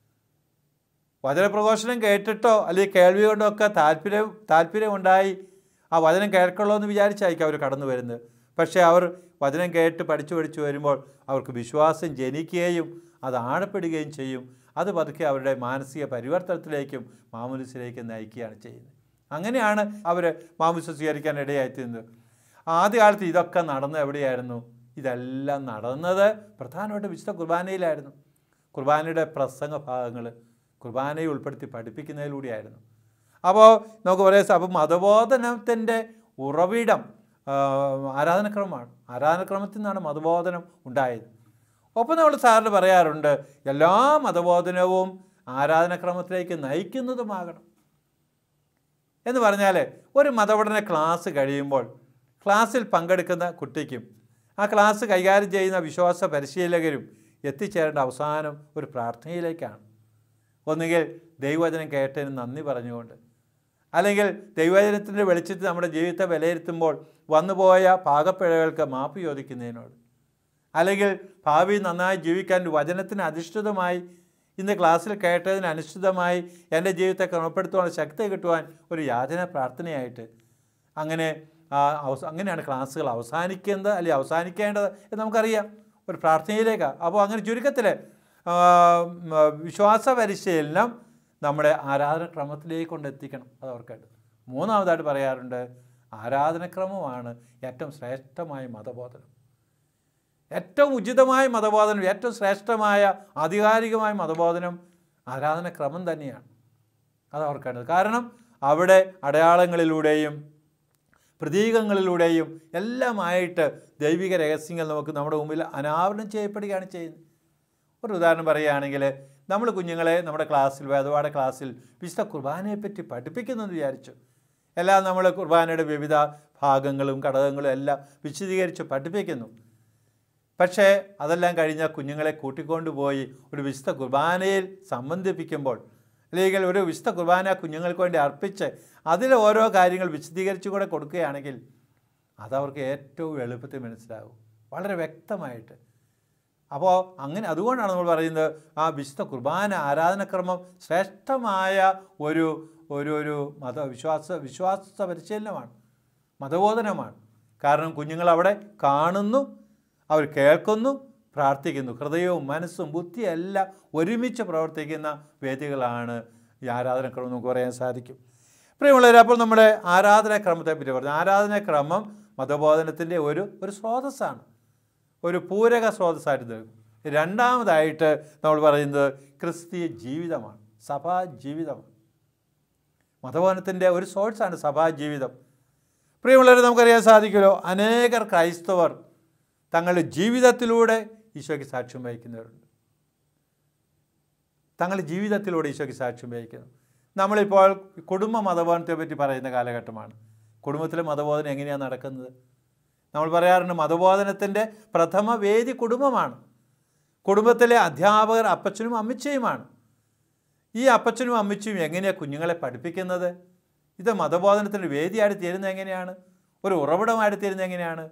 വചനപ്രഘോഷണം കേട്ടിട്ടോ അല്ലെങ്കിൽ കേൾവി കൊണ്ടോ ഒക്കെ താല്പര്യം താല്പര്യമുണ്ടായി ആ വചനം കേൾക്കണമല്ലോ എന്ന് വിചാരിച്ചായിരിക്കും അവർ കടന്നു വരുന്നത് പക്ഷേ അവർ വചനം കേട്ട് പഠിച്ചു പഠിച്ചു വരുമ്പോൾ അവർക്ക് വിശ്വാസം ജനിക്കുകയും അത് ആഴപ്പെടുകയും ചെയ്യും അത് പതുക്കെ അവരുടെ മാനസിക പരിവർത്തനത്തിലേക്കും മാമുലിസിലേക്കും നയിക്കുകയാണ് ചെയ്യുന്നത് അങ്ങനെയാണ് അവർ മാമുലിസ സ്വീകരിക്കാൻ ഇടയായിത്തീരുന്നത് ആദ്യകാലത്ത് ഇതൊക്കെ നടന്നത് എവിടെയായിരുന്നു ഇതെല്ലാം നടന്നത് പ്രധാനമായിട്ട് വിശുദ്ധ കുർബാനയിലായിരുന്നു കുർബാനയുടെ പ്രസംഗ ഭാഗങ്ങൾ കുർബാനയെ ഉൾപ്പെടുത്തി പഠിപ്പിക്കുന്നതിലൂടെയായിരുന്നു അപ്പോൾ നമുക്ക് പറയാം അപ്പം മതബോധനത്തിൻ്റെ ഉറവിടം ആ, ആരാധനക്രമമാണ് ആരാധനക്രമത്തിൽ നിന്നാണ് മതബോധനം ഉണ്ടായത് ഒപ്പം നമ്മൾ സാറിന് പറയാറുണ്ട് എല്ലാ മതബോധനവും ആരാധനക്രമത്തിലേക്ക് നയിക്കുന്നതുമാകണം എന്ന് പറഞ്ഞാൽ ഒരു മതപഠന ക്ലാസ് കഴിയുമ്പോൾ ക്ലാസ്സിൽ പങ്കെടുക്കുന്ന കുട്ടിക്കും ആ ക്ലാസ് കൈകാര്യം ചെയ്യുന്ന വിശ്വാസ പരിശീലകരും എത്തിച്ചേരേണ്ട അവസാനം ഒരു പ്രാർത്ഥനയിലേക്കാണ് ഒന്നുകിൽ ദൈവവചനം കേട്ടതിന് നന്ദി പറഞ്ഞുകൊണ്ട് അല്ലെങ്കിൽ ദൈവവചനത്തിൻ്റെ വെളിച്ചത്തിൽ നമ്മുടെ ജീവിതത്തെ വിലയിരുത്തുമ്പോൾ വന്നുപോയ പാകപ്പിഴകൾക്ക് മാപ്പ് ചോദിക്കുന്നതിനോട് അല്ലെങ്കിൽ ഭാവി നന്നായി ജീവിക്കാൻ വചനത്തിന് അധിഷ്ഠിതമായി ഇന്ന് ക്ലാസ്സിൽ കേട്ടതിന് അനുഷ്ഠിതമായി എൻ്റെ ജീവിതത്തെ ക്രമപ്പെടുത്തുവാനുള്ള ശക്തി കിട്ടുവാൻ ഒരു യാചന പ്രാർത്ഥനയായിട്ട് അങ്ങനെ ആ, അവസ അങ്ങനെയാണ് ക്ലാസ്സുകൾ അവസാനിക്കുന്നത് അല്ലെങ്കിൽ അവസാനിക്കേണ്ടത് എന്ന് നമുക്കറിയാം ഒരു പ്രാർത്ഥനയിലേക്കാണ് അപ്പോൾ അങ്ങനെ ചുരുക്കത്തിൽ വിശ്വാസ പരിശീലനം നമ്മുടെ ആരാധനക്രമത്തിലേക്ക് കൊണ്ടെത്തിക്കണം അത് ഓർക്കേണ്ടത് മൂന്നാമതായിട്ട് പറയാറുണ്ട് ആരാധനക്രമമാണ് ഏറ്റവും ശ്രേഷ്ഠമായ മതബോധനം ഏറ്റവും ഉചിതമായ മതബോധനം ഏറ്റവും ശ്രേഷ്ഠമായ ആധികാരികമായ മതബോധനം ആരാധനക്രമം തന്നെയാണ് അത് ഓർക്കേണ്ടത് കാരണം അവിടെ അടയാളങ്ങളിലൂടെയും പ്രതീകങ്ങളിലൂടെയും എല്ലാമായിട്ട് ദൈവിക രഹസ്യങ്ങൾ നമുക്ക് നമ്മുടെ മുമ്പിൽ അനാവരണം ചെയ്യപ്പെടുകയാണ് ചെയ്യുന്നത് ഒരു ഉദാഹരണം പറയുകയാണെങ്കിൽ നമ്മൾ കുഞ്ഞുങ്ങളെ നമ്മുടെ ക്ലാസ്സിൽ വേദപാഠ ക്ലാസ്സിൽ വിശുദ്ധ കുർബാനയെപ്പറ്റി പഠിപ്പിക്കുന്നെന്ന് വിചാരിച്ചു എല്ലാം നമ്മൾ കുർബാനയുടെ വിവിധ ഭാഗങ്ങളും ഘടകങ്ങളും എല്ലാം വിശദീകരിച്ച് പഠിപ്പിക്കുന്നു പക്ഷേ അതെല്ലാം കഴിഞ്ഞാൽ കുഞ്ഞുങ്ങളെ കൂട്ടിക്കൊണ്ടുപോയി ഒരു വിശുദ്ധ കുർബാനയിൽ സംബന്ധിപ്പിക്കുമ്പോൾ അല്ലെങ്കിൽ ഒരു വിശുദ്ധ കുർബാന കുഞ്ഞുങ്ങൾക്ക് വേണ്ടി അർപ്പിച്ച് അതിൽ ഓരോ കാര്യങ്ങൾ വിശദീകരിച്ചു കൂടെ കൊടുക്കുകയാണെങ്കിൽ അതവർക്ക് ഏറ്റവും എളുപ്പത്തിൽ മനസ്സിലാകും വളരെ വ്യക്തമായിട്ട് അപ്പോൾ അങ്ങനെ അതുകൊണ്ടാണ് നമ്മൾ പറയുന്നത് ആ വിശുദ്ധ കുർബാന ആരാധനക്രമം ശ്രേഷ്ഠമായ ഒരു ഒരു ഒരു മത വിശ്വാസ വിശ്വാസ പരിശീലനമാണ് മതബോധനമാണ് കാരണം കുഞ്ഞുങ്ങൾ അവിടെ കാണുന്നു അവർ കേൾക്കുന്നു പ്രാർത്ഥിക്കുന്നു ഹൃദയവും മനസ്സും ബുദ്ധിയും എല്ലാം ഒരുമിച്ച് പ്രവർത്തിക്കുന്ന വേദികളാണ് ഈ ആരാധനക്രമം നമുക്ക് പറയാൻ സാധിക്കും പ്രിയമുള്ളവർ അപ്പോൾ നമ്മുടെ ആരാധനാക്രമത്തെ പറ്റി പറഞ്ഞു ആരാധനാക്രമം മതബോധനത്തിൻ്റെ ഒരു ഒരു സ്രോതസ്സാണ് ഒരു പൂരക സ്രോതസ്സായിട്ട് നിൽക്കും രണ്ടാമതായിട്ട് നമ്മൾ പറയുന്നത് ക്രിസ്തീയ ജീവിതമാണ് സഭാ ജീവിതമാണ് മതബോധനത്തിൻ്റെ ഒരു സോഴ്സാണ് സഭാ ജീവിതം പ്രിയമുള്ളവരെ നമുക്കറിയാൻ സാധിക്കുമല്ലോ അനേകർ ക്രൈസ്തവർ തങ്ങളുടെ ജീവിതത്തിലൂടെ ഈശോയ്ക്ക് സാക്ഷ്യം വഹിക്കുന്നവരുണ്ട് തങ്ങളുടെ ജീവിതത്തിലൂടെ ഈശോയ്ക്ക് സാക്ഷ്യം വഹിക്കുന്നു നമ്മളിപ്പോൾ കുടുംബ മതബോധനത്തെ പറ്റി പറയുന്ന കാലഘട്ടമാണ് കുടുംബത്തിലെ മതബോധനം എങ്ങനെയാണ് നടക്കുന്നത് നമ്മൾ പറയാറുണ്ട് മതബോധനത്തിൻ്റെ പ്രഥമ വേദി കുടുംബമാണ് കുടുംബത്തിലെ അധ്യാപകർ അപ്പച്ചനും അമ്മച്ചിയുമാണ് ഈ അപ്പച്ചനും അമ്മച്ചിയും എങ്ങനെയാണ് കുഞ്ഞുങ്ങളെ പഠിപ്പിക്കുന്നത് ഇത് മതബോധനത്തിൻ്റെ വേദിയായിട്ട് തീരുന്നത് എങ്ങനെയാണ് ഒരു ഉറവിടമായിട്ട് തീരുന്നത് എങ്ങനെയാണ്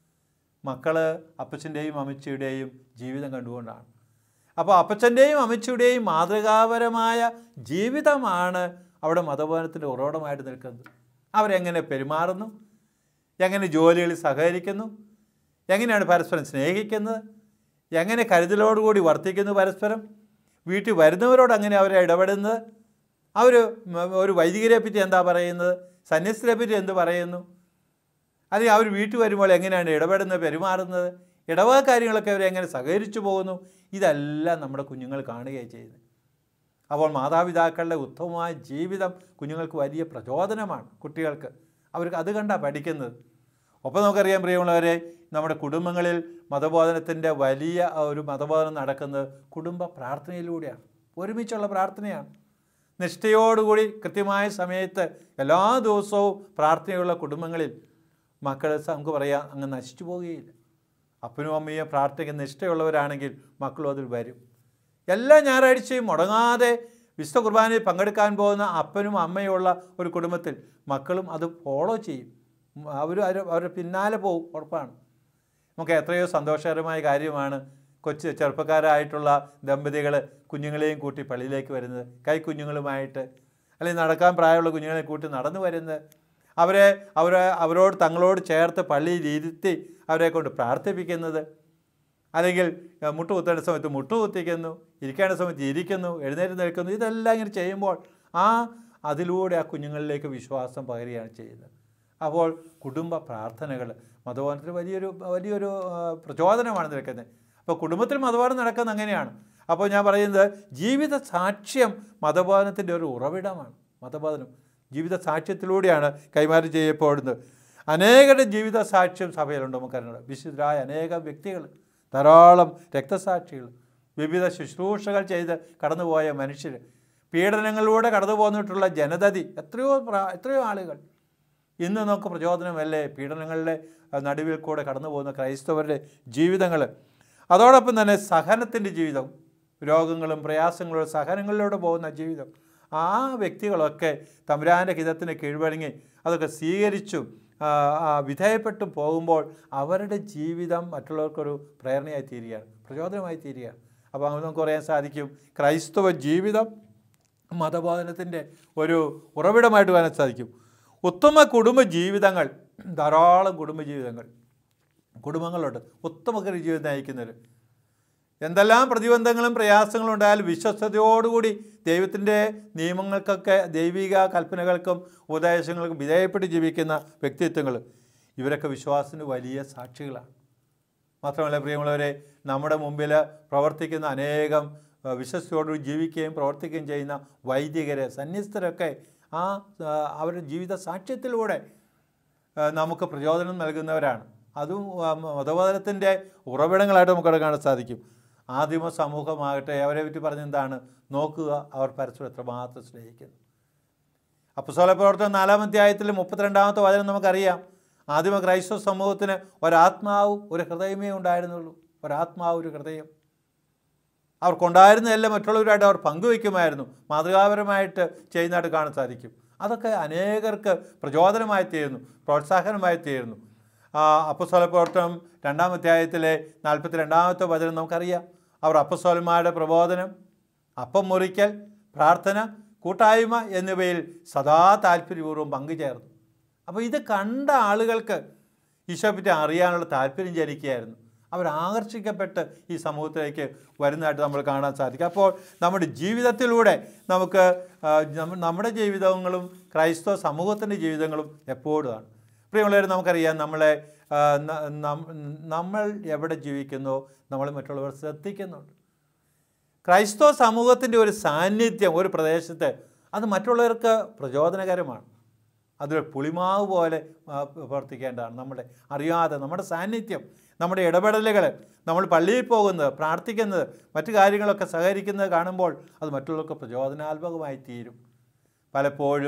മക്കൾ അപ്പച്ചൻ്റെയും അമ്മച്ചിയുടെയും ജീവിതം കണ്ടുകൊണ്ടാണ് അപ്പോൾ അപ്പച്ചൻ്റെയും അമ്മച്ചിയുടെയും മാതൃകാപരമായ ജീവിതമാണ് അവിടെ മതബോധനത്തിൻ്റെ ഉറവിടമായിട്ട് നിൽക്കുന്നത് അവരെങ്ങനെ പെരുമാറുന്നു എങ്ങനെ ജോലികളിൽ സഹകരിക്കുന്നു എങ്ങനെയാണ് പരസ്പരം സ്നേഹിക്കുന്നത് എങ്ങനെ കരുതലോടുകൂടി വർത്തിക്കുന്നു പരസ്പരം വീട്ടിൽ വരുന്നവരോട് അങ്ങനെ അവരെ ഇടപെടുന്നത് അവർ ഒരു വൈദികരെ പറ്റി എന്താ പറയുന്നത് സന്യസ്തരെ പറ്റി എന്ത് പറയുന്നു അല്ലെങ്കിൽ അവർ വീട്ടിൽ വരുമ്പോൾ എങ്ങനെയാണ് ഇടപെടുന്നത് പെരുമാറുന്നത് ഇടവക കാര്യങ്ങളൊക്കെ അവർ എങ്ങനെ സഹകരിച്ചു പോകുന്നു ഇതെല്ലാം നമ്മുടെ കുഞ്ഞുങ്ങൾ കാണുകയാണ് ചെയ്യുന്നത് അപ്പോൾ മാതാപിതാക്കളുടെ ഉത്തമമായ ജീവിതം കുഞ്ഞുങ്ങൾക്ക് വലിയ പ്രചോദനമാണ് കുട്ടികൾക്ക് അവർക്ക് അത് കണ്ടാണ് പഠിക്കുന്നത് ഒപ്പം നമുക്കറിയാം പ്രിയമുള്ളവരെ നമ്മുടെ കുടുംബങ്ങളിൽ മതബോധനത്തിൻ്റെ വലിയ ഒരു മതബോധനം നടക്കുന്നത് കുടുംബ പ്രാർത്ഥനയിലൂടെയാണ് ഒരുമിച്ചുള്ള പ്രാർത്ഥനയാണ് നിഷ്ഠയോടുകൂടി കൃത്യമായ സമയത്ത് എല്ലാ ദിവസവും പ്രാർത്ഥനയുള്ള കുടുംബങ്ങളിൽ മക്കൾ നമുക്ക് പറയാം അങ്ങ് നശിച്ചു പോവുകയില്ല അപ്പനും അമ്മയും പ്രാർത്ഥനയ്ക്ക് നിഷ്ഠയുള്ളവരാണെങ്കിൽ മക്കളും അതിൽ വരും എല്ലാ ഞായറാഴ്ചയും മുടങ്ങാതെ വിശുദ്ധ കുർബാനയിൽ പങ്കെടുക്കാൻ പോകുന്ന അപ്പനും അമ്മയുള്ള ഒരു കുടുംബത്തിൽ മക്കളും അത് ഫോളോ ചെയ്യും അവർ അവരുടെ പിന്നാലെ പോകും ഉറപ്പാണ് നമുക്ക് എത്രയോ സന്തോഷകരമായ കാര്യമാണ് കൊച്ചു ചെറുപ്പക്കാരായിട്ടുള്ള ദമ്പതികൾ കുഞ്ഞുങ്ങളെയും കൂട്ടി പള്ളിയിലേക്ക് വരുന്നത് കൈക്കുഞ്ഞുങ്ങളുമായിട്ട് അല്ലെങ്കിൽ നടക്കാൻ പ്രായമുള്ള കുഞ്ഞുങ്ങളെ കൂട്ടി നടന്നു വരുന്നത് അവരെ അവരെ അവരോട് തങ്ങളോട് ചേർത്ത് പള്ളിയിൽ ഇരുത്തി അവരെ കൊണ്ട് പ്രാർത്ഥിപ്പിക്കുന്നത് അല്ലെങ്കിൽ അഹ് മുട്ടുകുത്തേണ്ട സമയത്ത് മുട്ടുകുത്തിക്കുന്നു ഇരിക്കേണ്ട സമയത്ത് ഇരിക്കുന്നു എഴുന്നേറ്റ് നിൽക്കുന്നു ഇതെല്ലാം ഇങ്ങനെ ചെയ്യുമ്പോൾ ആ അതിലൂടെ ആ കുഞ്ഞുങ്ങളിലേക്ക് വിശ്വാസം പകരുകയാണ് ചെയ്യുന്നത് അപ്പോൾ കുടുംബ പ്രാർത്ഥനകൾ മതബോധനത്തിന് വലിയൊരു വലിയൊരു ആ, പ്രചോദനമാണ് നിൽക്കുന്നത് അപ്പോൾ കുടുംബത്തിൽ മതബോധനം നടക്കുന്നത് അങ്ങനെയാണ് അപ്പോൾ ഞാൻ പറയുന്നത് ജീവിത സാക്ഷ്യം മതബോധനത്തിൻ്റെ ഒരു ഉറവിടമാണ് മതബോധനം ജീവിത സാക്ഷ്യത്തിലൂടെയാണ് കൈമാറ്റം ചെയ്യപ്പെടുന്നത് അനേകരുടെ ജീവിത സാക്ഷ്യം സഭയിലുണ്ട് നമുക്കറിയാം വിശുദ്ധരായ അനേകം വ്യക്തികൾ ധാരാളം രക്തസാക്ഷികൾ വിവിധ ശുശ്രൂഷകൾ ചെയ്ത് കടന്നുപോയ മനുഷ്യർ പീഡനങ്ങളിലൂടെ കടന്നു പോന്നിട്ടുള്ള ജനതതി എത്രയോ പ്രാ- എത്രയോ ആളുകൾ ഇന്ന് നമുക്ക് പ്രചോദനമല്ലേ പീഡനങ്ങളുടെ അഹ്, നടുവിൽ കൂടെ കടന്നു പോകുന്ന ക്രൈസ്തവരുടെ ജീവിതങ്ങൾ അതോടൊപ്പം തന്നെ സഹനത്തിൻ്റെ ജീവിതം രോഗങ്ങളും പ്രയാസങ്ങളും സഹനങ്ങളിലൂടെ പോകുന്ന ജീവിതം ആ വ്യക്തികളൊക്കെ തമ്പുരാൻ്റെ ഹിതത്തിന് കീഴ്വഴങ്ങി അതൊക്കെ സ്വീകരിച്ചും ആ, ആ, വിധേയപ്പെട്ടും പോകുമ്പോൾ അവരുടെ ജീവിതം മറ്റുള്ളവർക്കൊരു പ്രേരണയായി തീരുകയാണ് പ്രചോദനമായി തീരുകയാണ് അപ്പോൾ അങ്ങനെ നമുക്ക് പറയാൻ സാധിക്കും ക്രൈസ്തവ ജീവിതം മതബോധനത്തിൻ്റെ ഒരു ഉറവിടമായിട്ട് കാണാൻ സാധിക്കും ഉത്തമ കുടുംബ ജീവിതങ്ങൾ ധാരാളം കുടുംബ ജീവിതങ്ങൾ കുടുംബങ്ങളുണ്ട് ഉത്തമ ജീവിതം നയിക്കുന്നവർ എന്തെല്ലാം പ്രതിബന്ധങ്ങളും പ്രയാസങ്ങളും ഉണ്ടായാലും വിശ്വസ്തയോടുകൂടി ദൈവത്തിൻ്റെ നിയമങ്ങൾക്കൊക്കെ ദൈവിക കൽപ്പനകൾക്കും ഉപദേശങ്ങൾക്കും വിധേയപ്പെട്ട് ജീവിക്കുന്ന വ്യക്തിത്വങ്ങൾ ഇവരൊക്കെ വിശ്വാസത്തിന് വലിയ സാക്ഷികളാണ് മാത്രമല്ല പ്രിയമുള്ളവരെ നമ്മുടെ മുമ്പിൽ പ്രവർത്തിക്കുന്ന അനേകം ആ, വിശ്വസ്തയോടുകൂടി ജീവിക്കുകയും പ്രവർത്തിക്കുകയും ചെയ്യുന്ന വൈദികർ സന്യസ്തരൊക്കെ ആ ആ, അവരുടെ ജീവിത സാക്ഷ്യത്തിലൂടെ ആ, നമുക്ക് പ്രചോദനം നൽകുന്നവരാണ് അതും ആ, മതബോധനത്തിൻ്റെ ഉറവിടങ്ങളായിട്ട് നമുക്കവിടെ കാണാൻ സാധിക്കും ആദിമ സമൂഹമാകട്ടെ അവരെ പറ്റി പറഞ്ഞെന്താണ് നോക്കുക അവർ പരസ്പരം എത്രമാത്രം സ്നേഹിക്കുന്നു അപ്പസോല പ്രവർത്തനം നാലാം അധ്യായത്തിൽ മുപ്പത്തിരണ്ടാമത്തെ വചനം നമുക്കറിയാം ആദിമ ക്രൈസ്തവ സമൂഹത്തിന് ഒരാത്മാവും ഒരു ഹൃദയമേ ഉണ്ടായിരുന്നുള്ളൂ ഒരാത്മാവ് ഒരു ഹൃദയം അവർക്കുണ്ടായിരുന്നതെല്ലാം മറ്റുള്ളവരുമായിട്ട് അവർ പങ്കുവയ്ക്കുമായിരുന്നു മാതൃകാപരമായിട്ട് ചെയ്യുന്നതായിട്ട് കാണാൻ സാധിക്കും അതൊക്കെ അനേകർക്ക് പ്രചോദനമായി തീരുന്നു പ്രോത്സാഹനമായി തീരുന്നു അപ്പസ്വല പ്രവർത്തനം രണ്ടാം അധ്യായത്തിലെ നാൽപ്പത്തി രണ്ടാമത്തെ വചനം നമുക്കറിയാം അവർ അപ്പസ്വലന്മാരുടെ പ്രബോധനം അപ്പം മുറിക്കൽ പ്രാർത്ഥന കൂട്ടായ്മ എന്നിവയിൽ സദാ താല്പര്യപൂർവ്വം പങ്കുചേർന്നു അപ്പോൾ ഇത് കണ്ട ആളുകൾക്ക് ഈശോപ്പറ്റി അറിയാനുള്ള താല്പര്യം ജനിക്കുകയായിരുന്നു അവർ ആകർഷിക്കപ്പെട്ട് ഈ സമൂഹത്തിലേക്ക് വരുന്നതായിട്ട് നമ്മൾ കാണാൻ സാധിക്കും അപ്പോൾ നമ്മുടെ ജീവിതത്തിലൂടെ നമുക്ക് ആ, നമ്മ- നമ്മുടെ ജീവിതങ്ങളും ക്രൈസ്തവ സമൂഹത്തിൻ്റെ ജീവിതങ്ങളും എപ്പോഴുമാണ് പ്രിയമുള്ളവർ നമുക്കറിയാം നമ്മളെ ആ, ന- നം- നമ്മൾ എവിടെ ജീവിക്കുന്നോ നമ്മൾ മറ്റുള്ളവർ ശ്രദ്ധിക്കുന്നുണ്ട് ക്രൈസ്തവ സമൂഹത്തിൻ്റെ ഒരു സാന്നിധ്യം ഒരു പ്രദേശത്ത് അത് മറ്റുള്ളവർക്ക് പ്രചോദനകരമാണ് അതൊരു പുളിമാവ് പോലെ ആ, പ്രവർത്തിക്കേണ്ടതാണ് നമ്മുടെ അറിയാതെ നമ്മുടെ സാന്നിധ്യം നമ്മുടെ ഇടപെടലുകൾ നമ്മൾ പള്ളിയിൽ പോകുന്നത് പ്രാർത്ഥിക്കുന്നത് മറ്റു കാര്യങ്ങളൊക്കെ സഹകരിക്കുന്നത് കാണുമ്പോൾ അത് മറ്റുള്ളവർക്ക് പ്രചോദനാത്മകമായി തീരും പലപ്പോഴും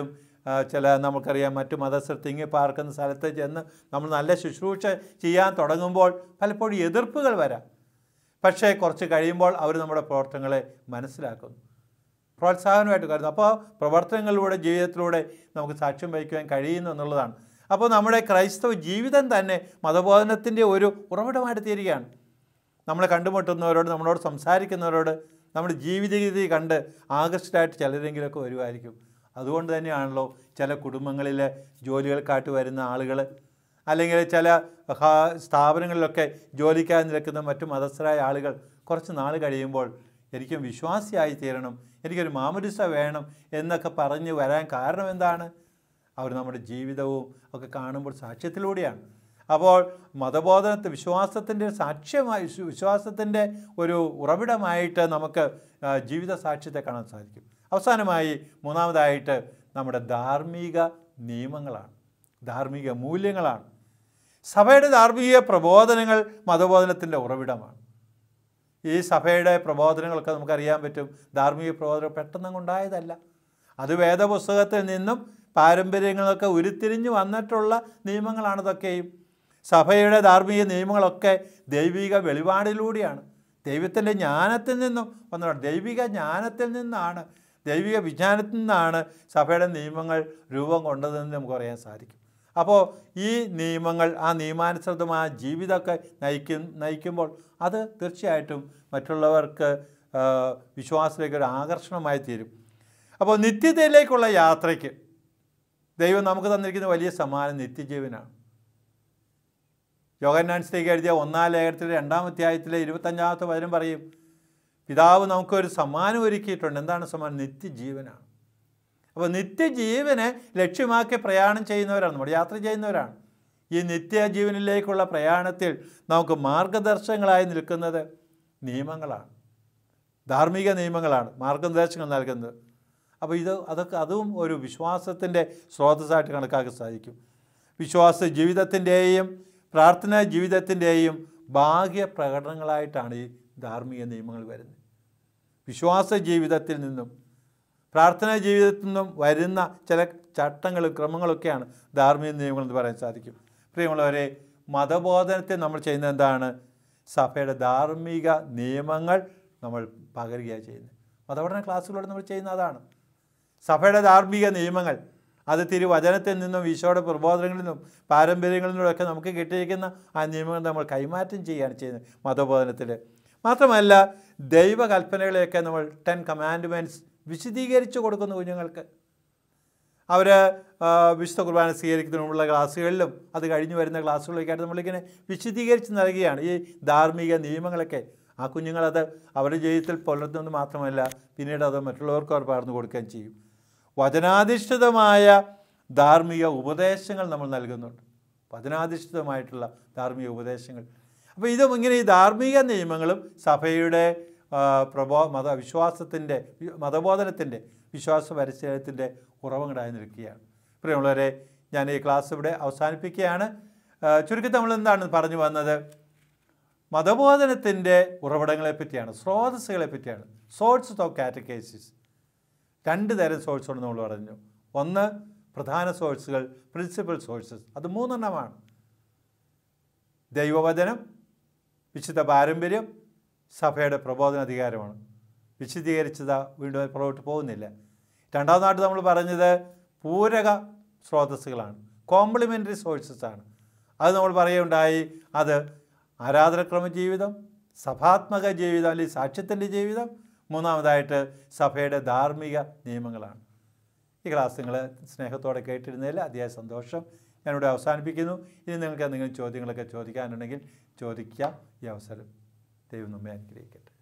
ആ, ചില നമുക്കറിയാം മറ്റു മതസ്ഥർ തിങ്ങി പാർക്കുന്ന സ്ഥലത്ത് ചെന്ന് നമ്മൾ നല്ല ശുശ്രൂഷ ചെയ്യാൻ തുടങ്ങുമ്പോൾ പലപ്പോഴും എതിർപ്പുകൾ വരാം പക്ഷേ കുറച്ച് കഴിയുമ്പോൾ അവർ നമ്മുടെ പ്രവർത്തനങ്ങളെ മനസ്സിലാക്കുന്നു പ്രോത്സാഹനമായിട്ട് കരുതുന്നു അപ്പോൾ പ്രവർത്തനങ്ങളിലൂടെ ജീവിതത്തിലൂടെ നമുക്ക് സാക്ഷ്യം വഹിക്കുവാൻ കഴിയുന്നു എന്നുള്ളതാണ് അപ്പോൾ നമ്മുടെ ക്രൈസ്തവ ജീവിതം തന്നെ മതബോധനത്തിൻ്റെ ഒരു ഉറവിടമായിട്ട് തീരുകയാണ് നമ്മളെ കണ്ടുമുട്ടുന്നവരോട് നമ്മളോട് സംസാരിക്കുന്നവരോട് നമ്മുടെ ജീവിത രീതി കണ്ട് ആകർഷിതായിട്ട് ചിലരെങ്കിലുമൊക്കെ വരുമായിരിക്കും അതുകൊണ്ട് തന്നെയാണല്ലോ ചില കുടുംബങ്ങളിൽ ജോലികൾക്കായിട്ട് വരുന്ന ആളുകൾ അല്ലെങ്കിൽ ചില ഹാ- സ്ഥാപനങ്ങളിലൊക്കെ ജോലിക്കായി നിൽക്കുന്ന മറ്റു മതസ്ഥരായ ആളുകൾ കുറച്ച് നാൾ കഴിയുമ്പോൾ എനിക്കും വിശ്വാസിയായി തീരണം എനിക്കൊരു മാമരിസ വേണം എന്നൊക്കെ പറഞ്ഞ് വരാൻ കാരണം എന്താണ് അവർ നമ്മുടെ ജീവിതവും ഒക്കെ കാണുമ്പോൾ സാക്ഷ്യത്തിലൂടെയാണ് അപ്പോൾ മതബോധനത്തെ വിശ്വാസത്തിൻ്റെ സാക്ഷ്യമായി വിശ്വ- വിശ്വാസത്തിൻ്റെ ഒരു ഉറവിടമായിട്ട് നമുക്ക് ആ, ജീവിത സാക്ഷ്യത്തെ കാണാൻ സാധിക്കും അവസാനമായി മൂന്നാമതായിട്ട് നമ്മുടെ ധാർമ്മിക നിയമങ്ങളാണ് ധാർമ്മിക മൂല്യങ്ങളാണ് സഭയുടെ ധാർമ്മിക പ്രബോധനങ്ങൾ മതബോധനത്തിൻ്റെ ഉറവിടമാണ് ഈ സഭയുടെ പ്രബോധനങ്ങളൊക്കെ നമുക്കറിയാൻ പറ്റും ധാർമ്മിക പ്രബോധനം പെട്ടെന്ന് ഉണ്ടായതല്ല അത് വേദപുസ്തകത്തിൽ നിന്നും പാരമ്പര്യങ്ങളൊക്കെ ഉരുത്തിരിഞ്ഞു വന്നിട്ടുള്ള നിയമങ്ങളാണ് ഇതൊക്കെയും സഭയുടെ ധാർമ്മിക നിയമങ്ങളൊക്കെ ദൈവിക വെളിപാടിലൂടെയാണ് ദൈവത്തിൻ്റെ ജ്ഞാനത്തിൽ നിന്നും വന്നതാണ് ദൈവിക ജ്ഞാനത്തിൽ നിന്നാണ് ദൈവിക വിജ്ഞാനത്തിൽ നിന്നാണ് സഭയുടെ നിയമങ്ങൾ രൂപം കൊണ്ടതെന്ന് നമുക്ക് പറയാൻ സാധിക്കും അപ്പോൾ ഈ നിയമങ്ങൾ ആ നിയമാനുസൃതമായ ജീവിതമൊക്കെ നയിക്കും നയിക്കുമ്പോൾ അത് തീർച്ചയായിട്ടും മറ്റുള്ളവർക്ക് ആ, വിശ്വാസത്തിലേക്ക് ഒരു ആകർഷണമായി തീരും അപ്പോൾ നിത്യതയിലേക്കുള്ള യാത്രയ്ക്ക് ദൈവം നമുക്ക് തന്നിരിക്കുന്ന വലിയ സമ്മാനം നിത്യജീവനാണ് യോഗന്നാൻസിലേക്ക് എഴുതിയ ഒന്നാം ലേഖനത്തിലെ രണ്ടാം അധ്യായത്തിലെ ഇരുപത്തഞ്ചാമത്തെ വചനം പറയും പിതാവ് നമുക്കൊരു സമ്മാനം ഒരുക്കിയിട്ടുണ്ട് എന്താണ് സമ്മാനം നിത്യജീവനാണ് അപ്പോൾ നിത്യജീവനെ ലക്ഷ്യമാക്കി പ്രയാണം ചെയ്യുന്നവരാണ് നമ്മുടെ യാത്ര ചെയ്യുന്നവരാണ് ഈ നിത്യജീവനിലേക്കുള്ള പ്രയാണത്തിൽ നമുക്ക് മാർഗദർശനങ്ങളായി നിൽക്കുന്നത് നിയമങ്ങളാണ് ധാർമ്മിക നിയമങ്ങളാണ് മാർഗനിർദ്ദേശങ്ങൾ നൽകുന്നത് അപ്പോൾ ഇത് അതൊക്കെ അതും ഒരു വിശ്വാസത്തിൻ്റെ സ്രോതസ്സായിട്ട് കണക്കാക്കാൻ സാധിക്കും വിശ്വാസ ജീവിതത്തിൻ്റെയും പ്രാർത്ഥനാ ജീവിതത്തിൻ്റെയും ബാഹ്യ പ്രകടനങ്ങളായിട്ടാണ് ഈ ധാർമ്മിക നിയമങ്ങൾ വരുന്നത് വിശ്വാസ ജീവിതത്തിൽ നിന്നും പ്രാർത്ഥനാ ജീവിതത്തിൽ നിന്നും വരുന്ന ചില ചട്ടങ്ങളും ക്രമങ്ങളൊക്കെയാണ് ധാർമ്മിക നിയമങ്ങൾ എന്ന് പറയാൻ സാധിക്കും പ്രിയമുള്ളവരെ മതബോധനത്തെ നമ്മൾ ചെയ്യുന്നത് എന്താണ് സഭയുടെ ധാർമ്മിക നിയമങ്ങൾ നമ്മൾ പകരുകയാണ് ചെയ്യുന്നത് മതപഠന ക്ലാസ്സുകളിലൂടെ നമ്മൾ ചെയ്യുന്ന അതാണ് സഭയുടെ ധാർമ്മിക നിയമങ്ങൾ അത് തിരുവചനത്തിൽ നിന്നും ഈശോയുടെ പ്രബോധനങ്ങളിൽ നിന്നും പാരമ്പര്യങ്ങളിൽ നിന്നുമൊക്കെ നമുക്ക് കിട്ടിയിരിക്കുന്ന ആ നിയമങ്ങൾ നമ്മൾ കൈമാറ്റം ചെയ്യുകയാണ് ചെയ്യുന്നത് മതബോധനത്തിൽ മാത്രമല്ല ദൈവകൽപ്പനകളെയൊക്കെ നമ്മൾ ടെൻ കമാൻഡ്മെൻറ്റ്സ് വിശദീകരിച്ച് കൊടുക്കുന്നു കുഞ്ഞുങ്ങൾക്ക് അവർ വിശുദ്ധ കുർബാന സ്വീകരിക്കുന്നതിന് മുമ്പുള്ള ക്ലാസ്സുകളിലും അത് കഴിഞ്ഞ് വരുന്ന ക്ലാസ്സുകളിലേക്കായിട്ട് നമ്മളിങ്ങനെ വിശദീകരിച്ച് നൽകുകയാണ് ഈ ധാർമ്മിക നിയമങ്ങളൊക്കെ ആ കുഞ്ഞുങ്ങളത് അവരുടെ ജീവിതത്തിൽ പുലർത്തുന്നത് മാത്രമല്ല പിന്നീട് അത് മറ്റുള്ളവർക്കും അവർ പകർന്നു കൊടുക്കുകയും ചെയ്യും വചനാധിഷ്ഠിതമായ ധാർമ്മിക ഉപദേശങ്ങൾ നമ്മൾ നൽകുന്നുണ്ട് വചനാധിഷ്ഠിതമായിട്ടുള്ള ധാർമ്മിക ഉപദേശങ്ങൾ അപ്പോൾ ഇതും ഇങ്ങനെ ഈ ധാർമ്മിക നിയമങ്ങളും സഭയുടെ ആ, പ്രബോ മത വിശ്വാസത്തിൻ്റെ മതബോധനത്തിൻ്റെ വിശ്വാസ പരിചയത്തിൻ്റെ ഉറവങ്ങളായി നിൽക്കുകയാണ് പ്രിയമുള്ളവരെ ഞാൻ ഈ ക്ലാസ് ഇവിടെ അവസാനിപ്പിക്കുകയാണ് ആ, ചുരുക്കത്തിൽ നമ്മൾ എന്താണ് പറഞ്ഞു വന്നത് മതബോധനത്തിൻ്റെ ഉറവിടങ്ങളെ പറ്റിയാണ് സ്രോതസ്സുകളെ പറ്റിയാണ് സോഴ്സസ് ഓഫ് കാറ്റഗൈസിസ് രണ്ട് തരം സോഴ്സുകൾ നമ്മൾ പറഞ്ഞു ഒന്ന് പ്രധാന സോഴ്സുകൾ പ്രിൻസിപ്പൽ സോഴ്സസ് അത് മൂന്നെണ്ണമാണ് ദൈവവചനം വിശുദ്ധ പാരമ്പര്യം സഭയുടെ പ്രബോധന അധികാരമാണ് വിശദീകരിച്ചത് വീണ്ടും അത് പുറകോട്ട് പോകുന്നില്ല രണ്ടാമതായിട്ട് നമ്മൾ പറഞ്ഞത് പൂരക സ്രോതസ്സുകളാണ് കോംപ്ലിമെൻ്ററി സോഴ്സസ് ആണ് അത് നമ്മൾ പറയുകയുണ്ടായി അത് ആരാധനക്രമ ജീവിതം സഭാത്മക ജീവിതം അല്ലെങ്കിൽ സാക്ഷ്യത്തിൻ്റെ ജീവിതം മൂന്നാമതായിട്ട് സഭയുടെ ധാർമ്മിക നിയമങ്ങളാണ് ഈ ക്ലാസ് നിങ്ങൾ സ്നേഹത്തോടെ കേട്ടിരുന്നതിൽ അതിയായ സന്തോഷം ഞാനിവിടെ അവസാനിപ്പിക്കുന്നു ഇനി നിങ്ങൾക്ക് എന്തെങ്കിലും ചോദ്യങ്ങളൊക്കെ ചോദിക്കാനുണ്ടെങ്കിൽ ചോദിക്കാം ഈ അവസരം ദൈവം നമ്മെ അനുഗ്രഹിക്കട്ടെ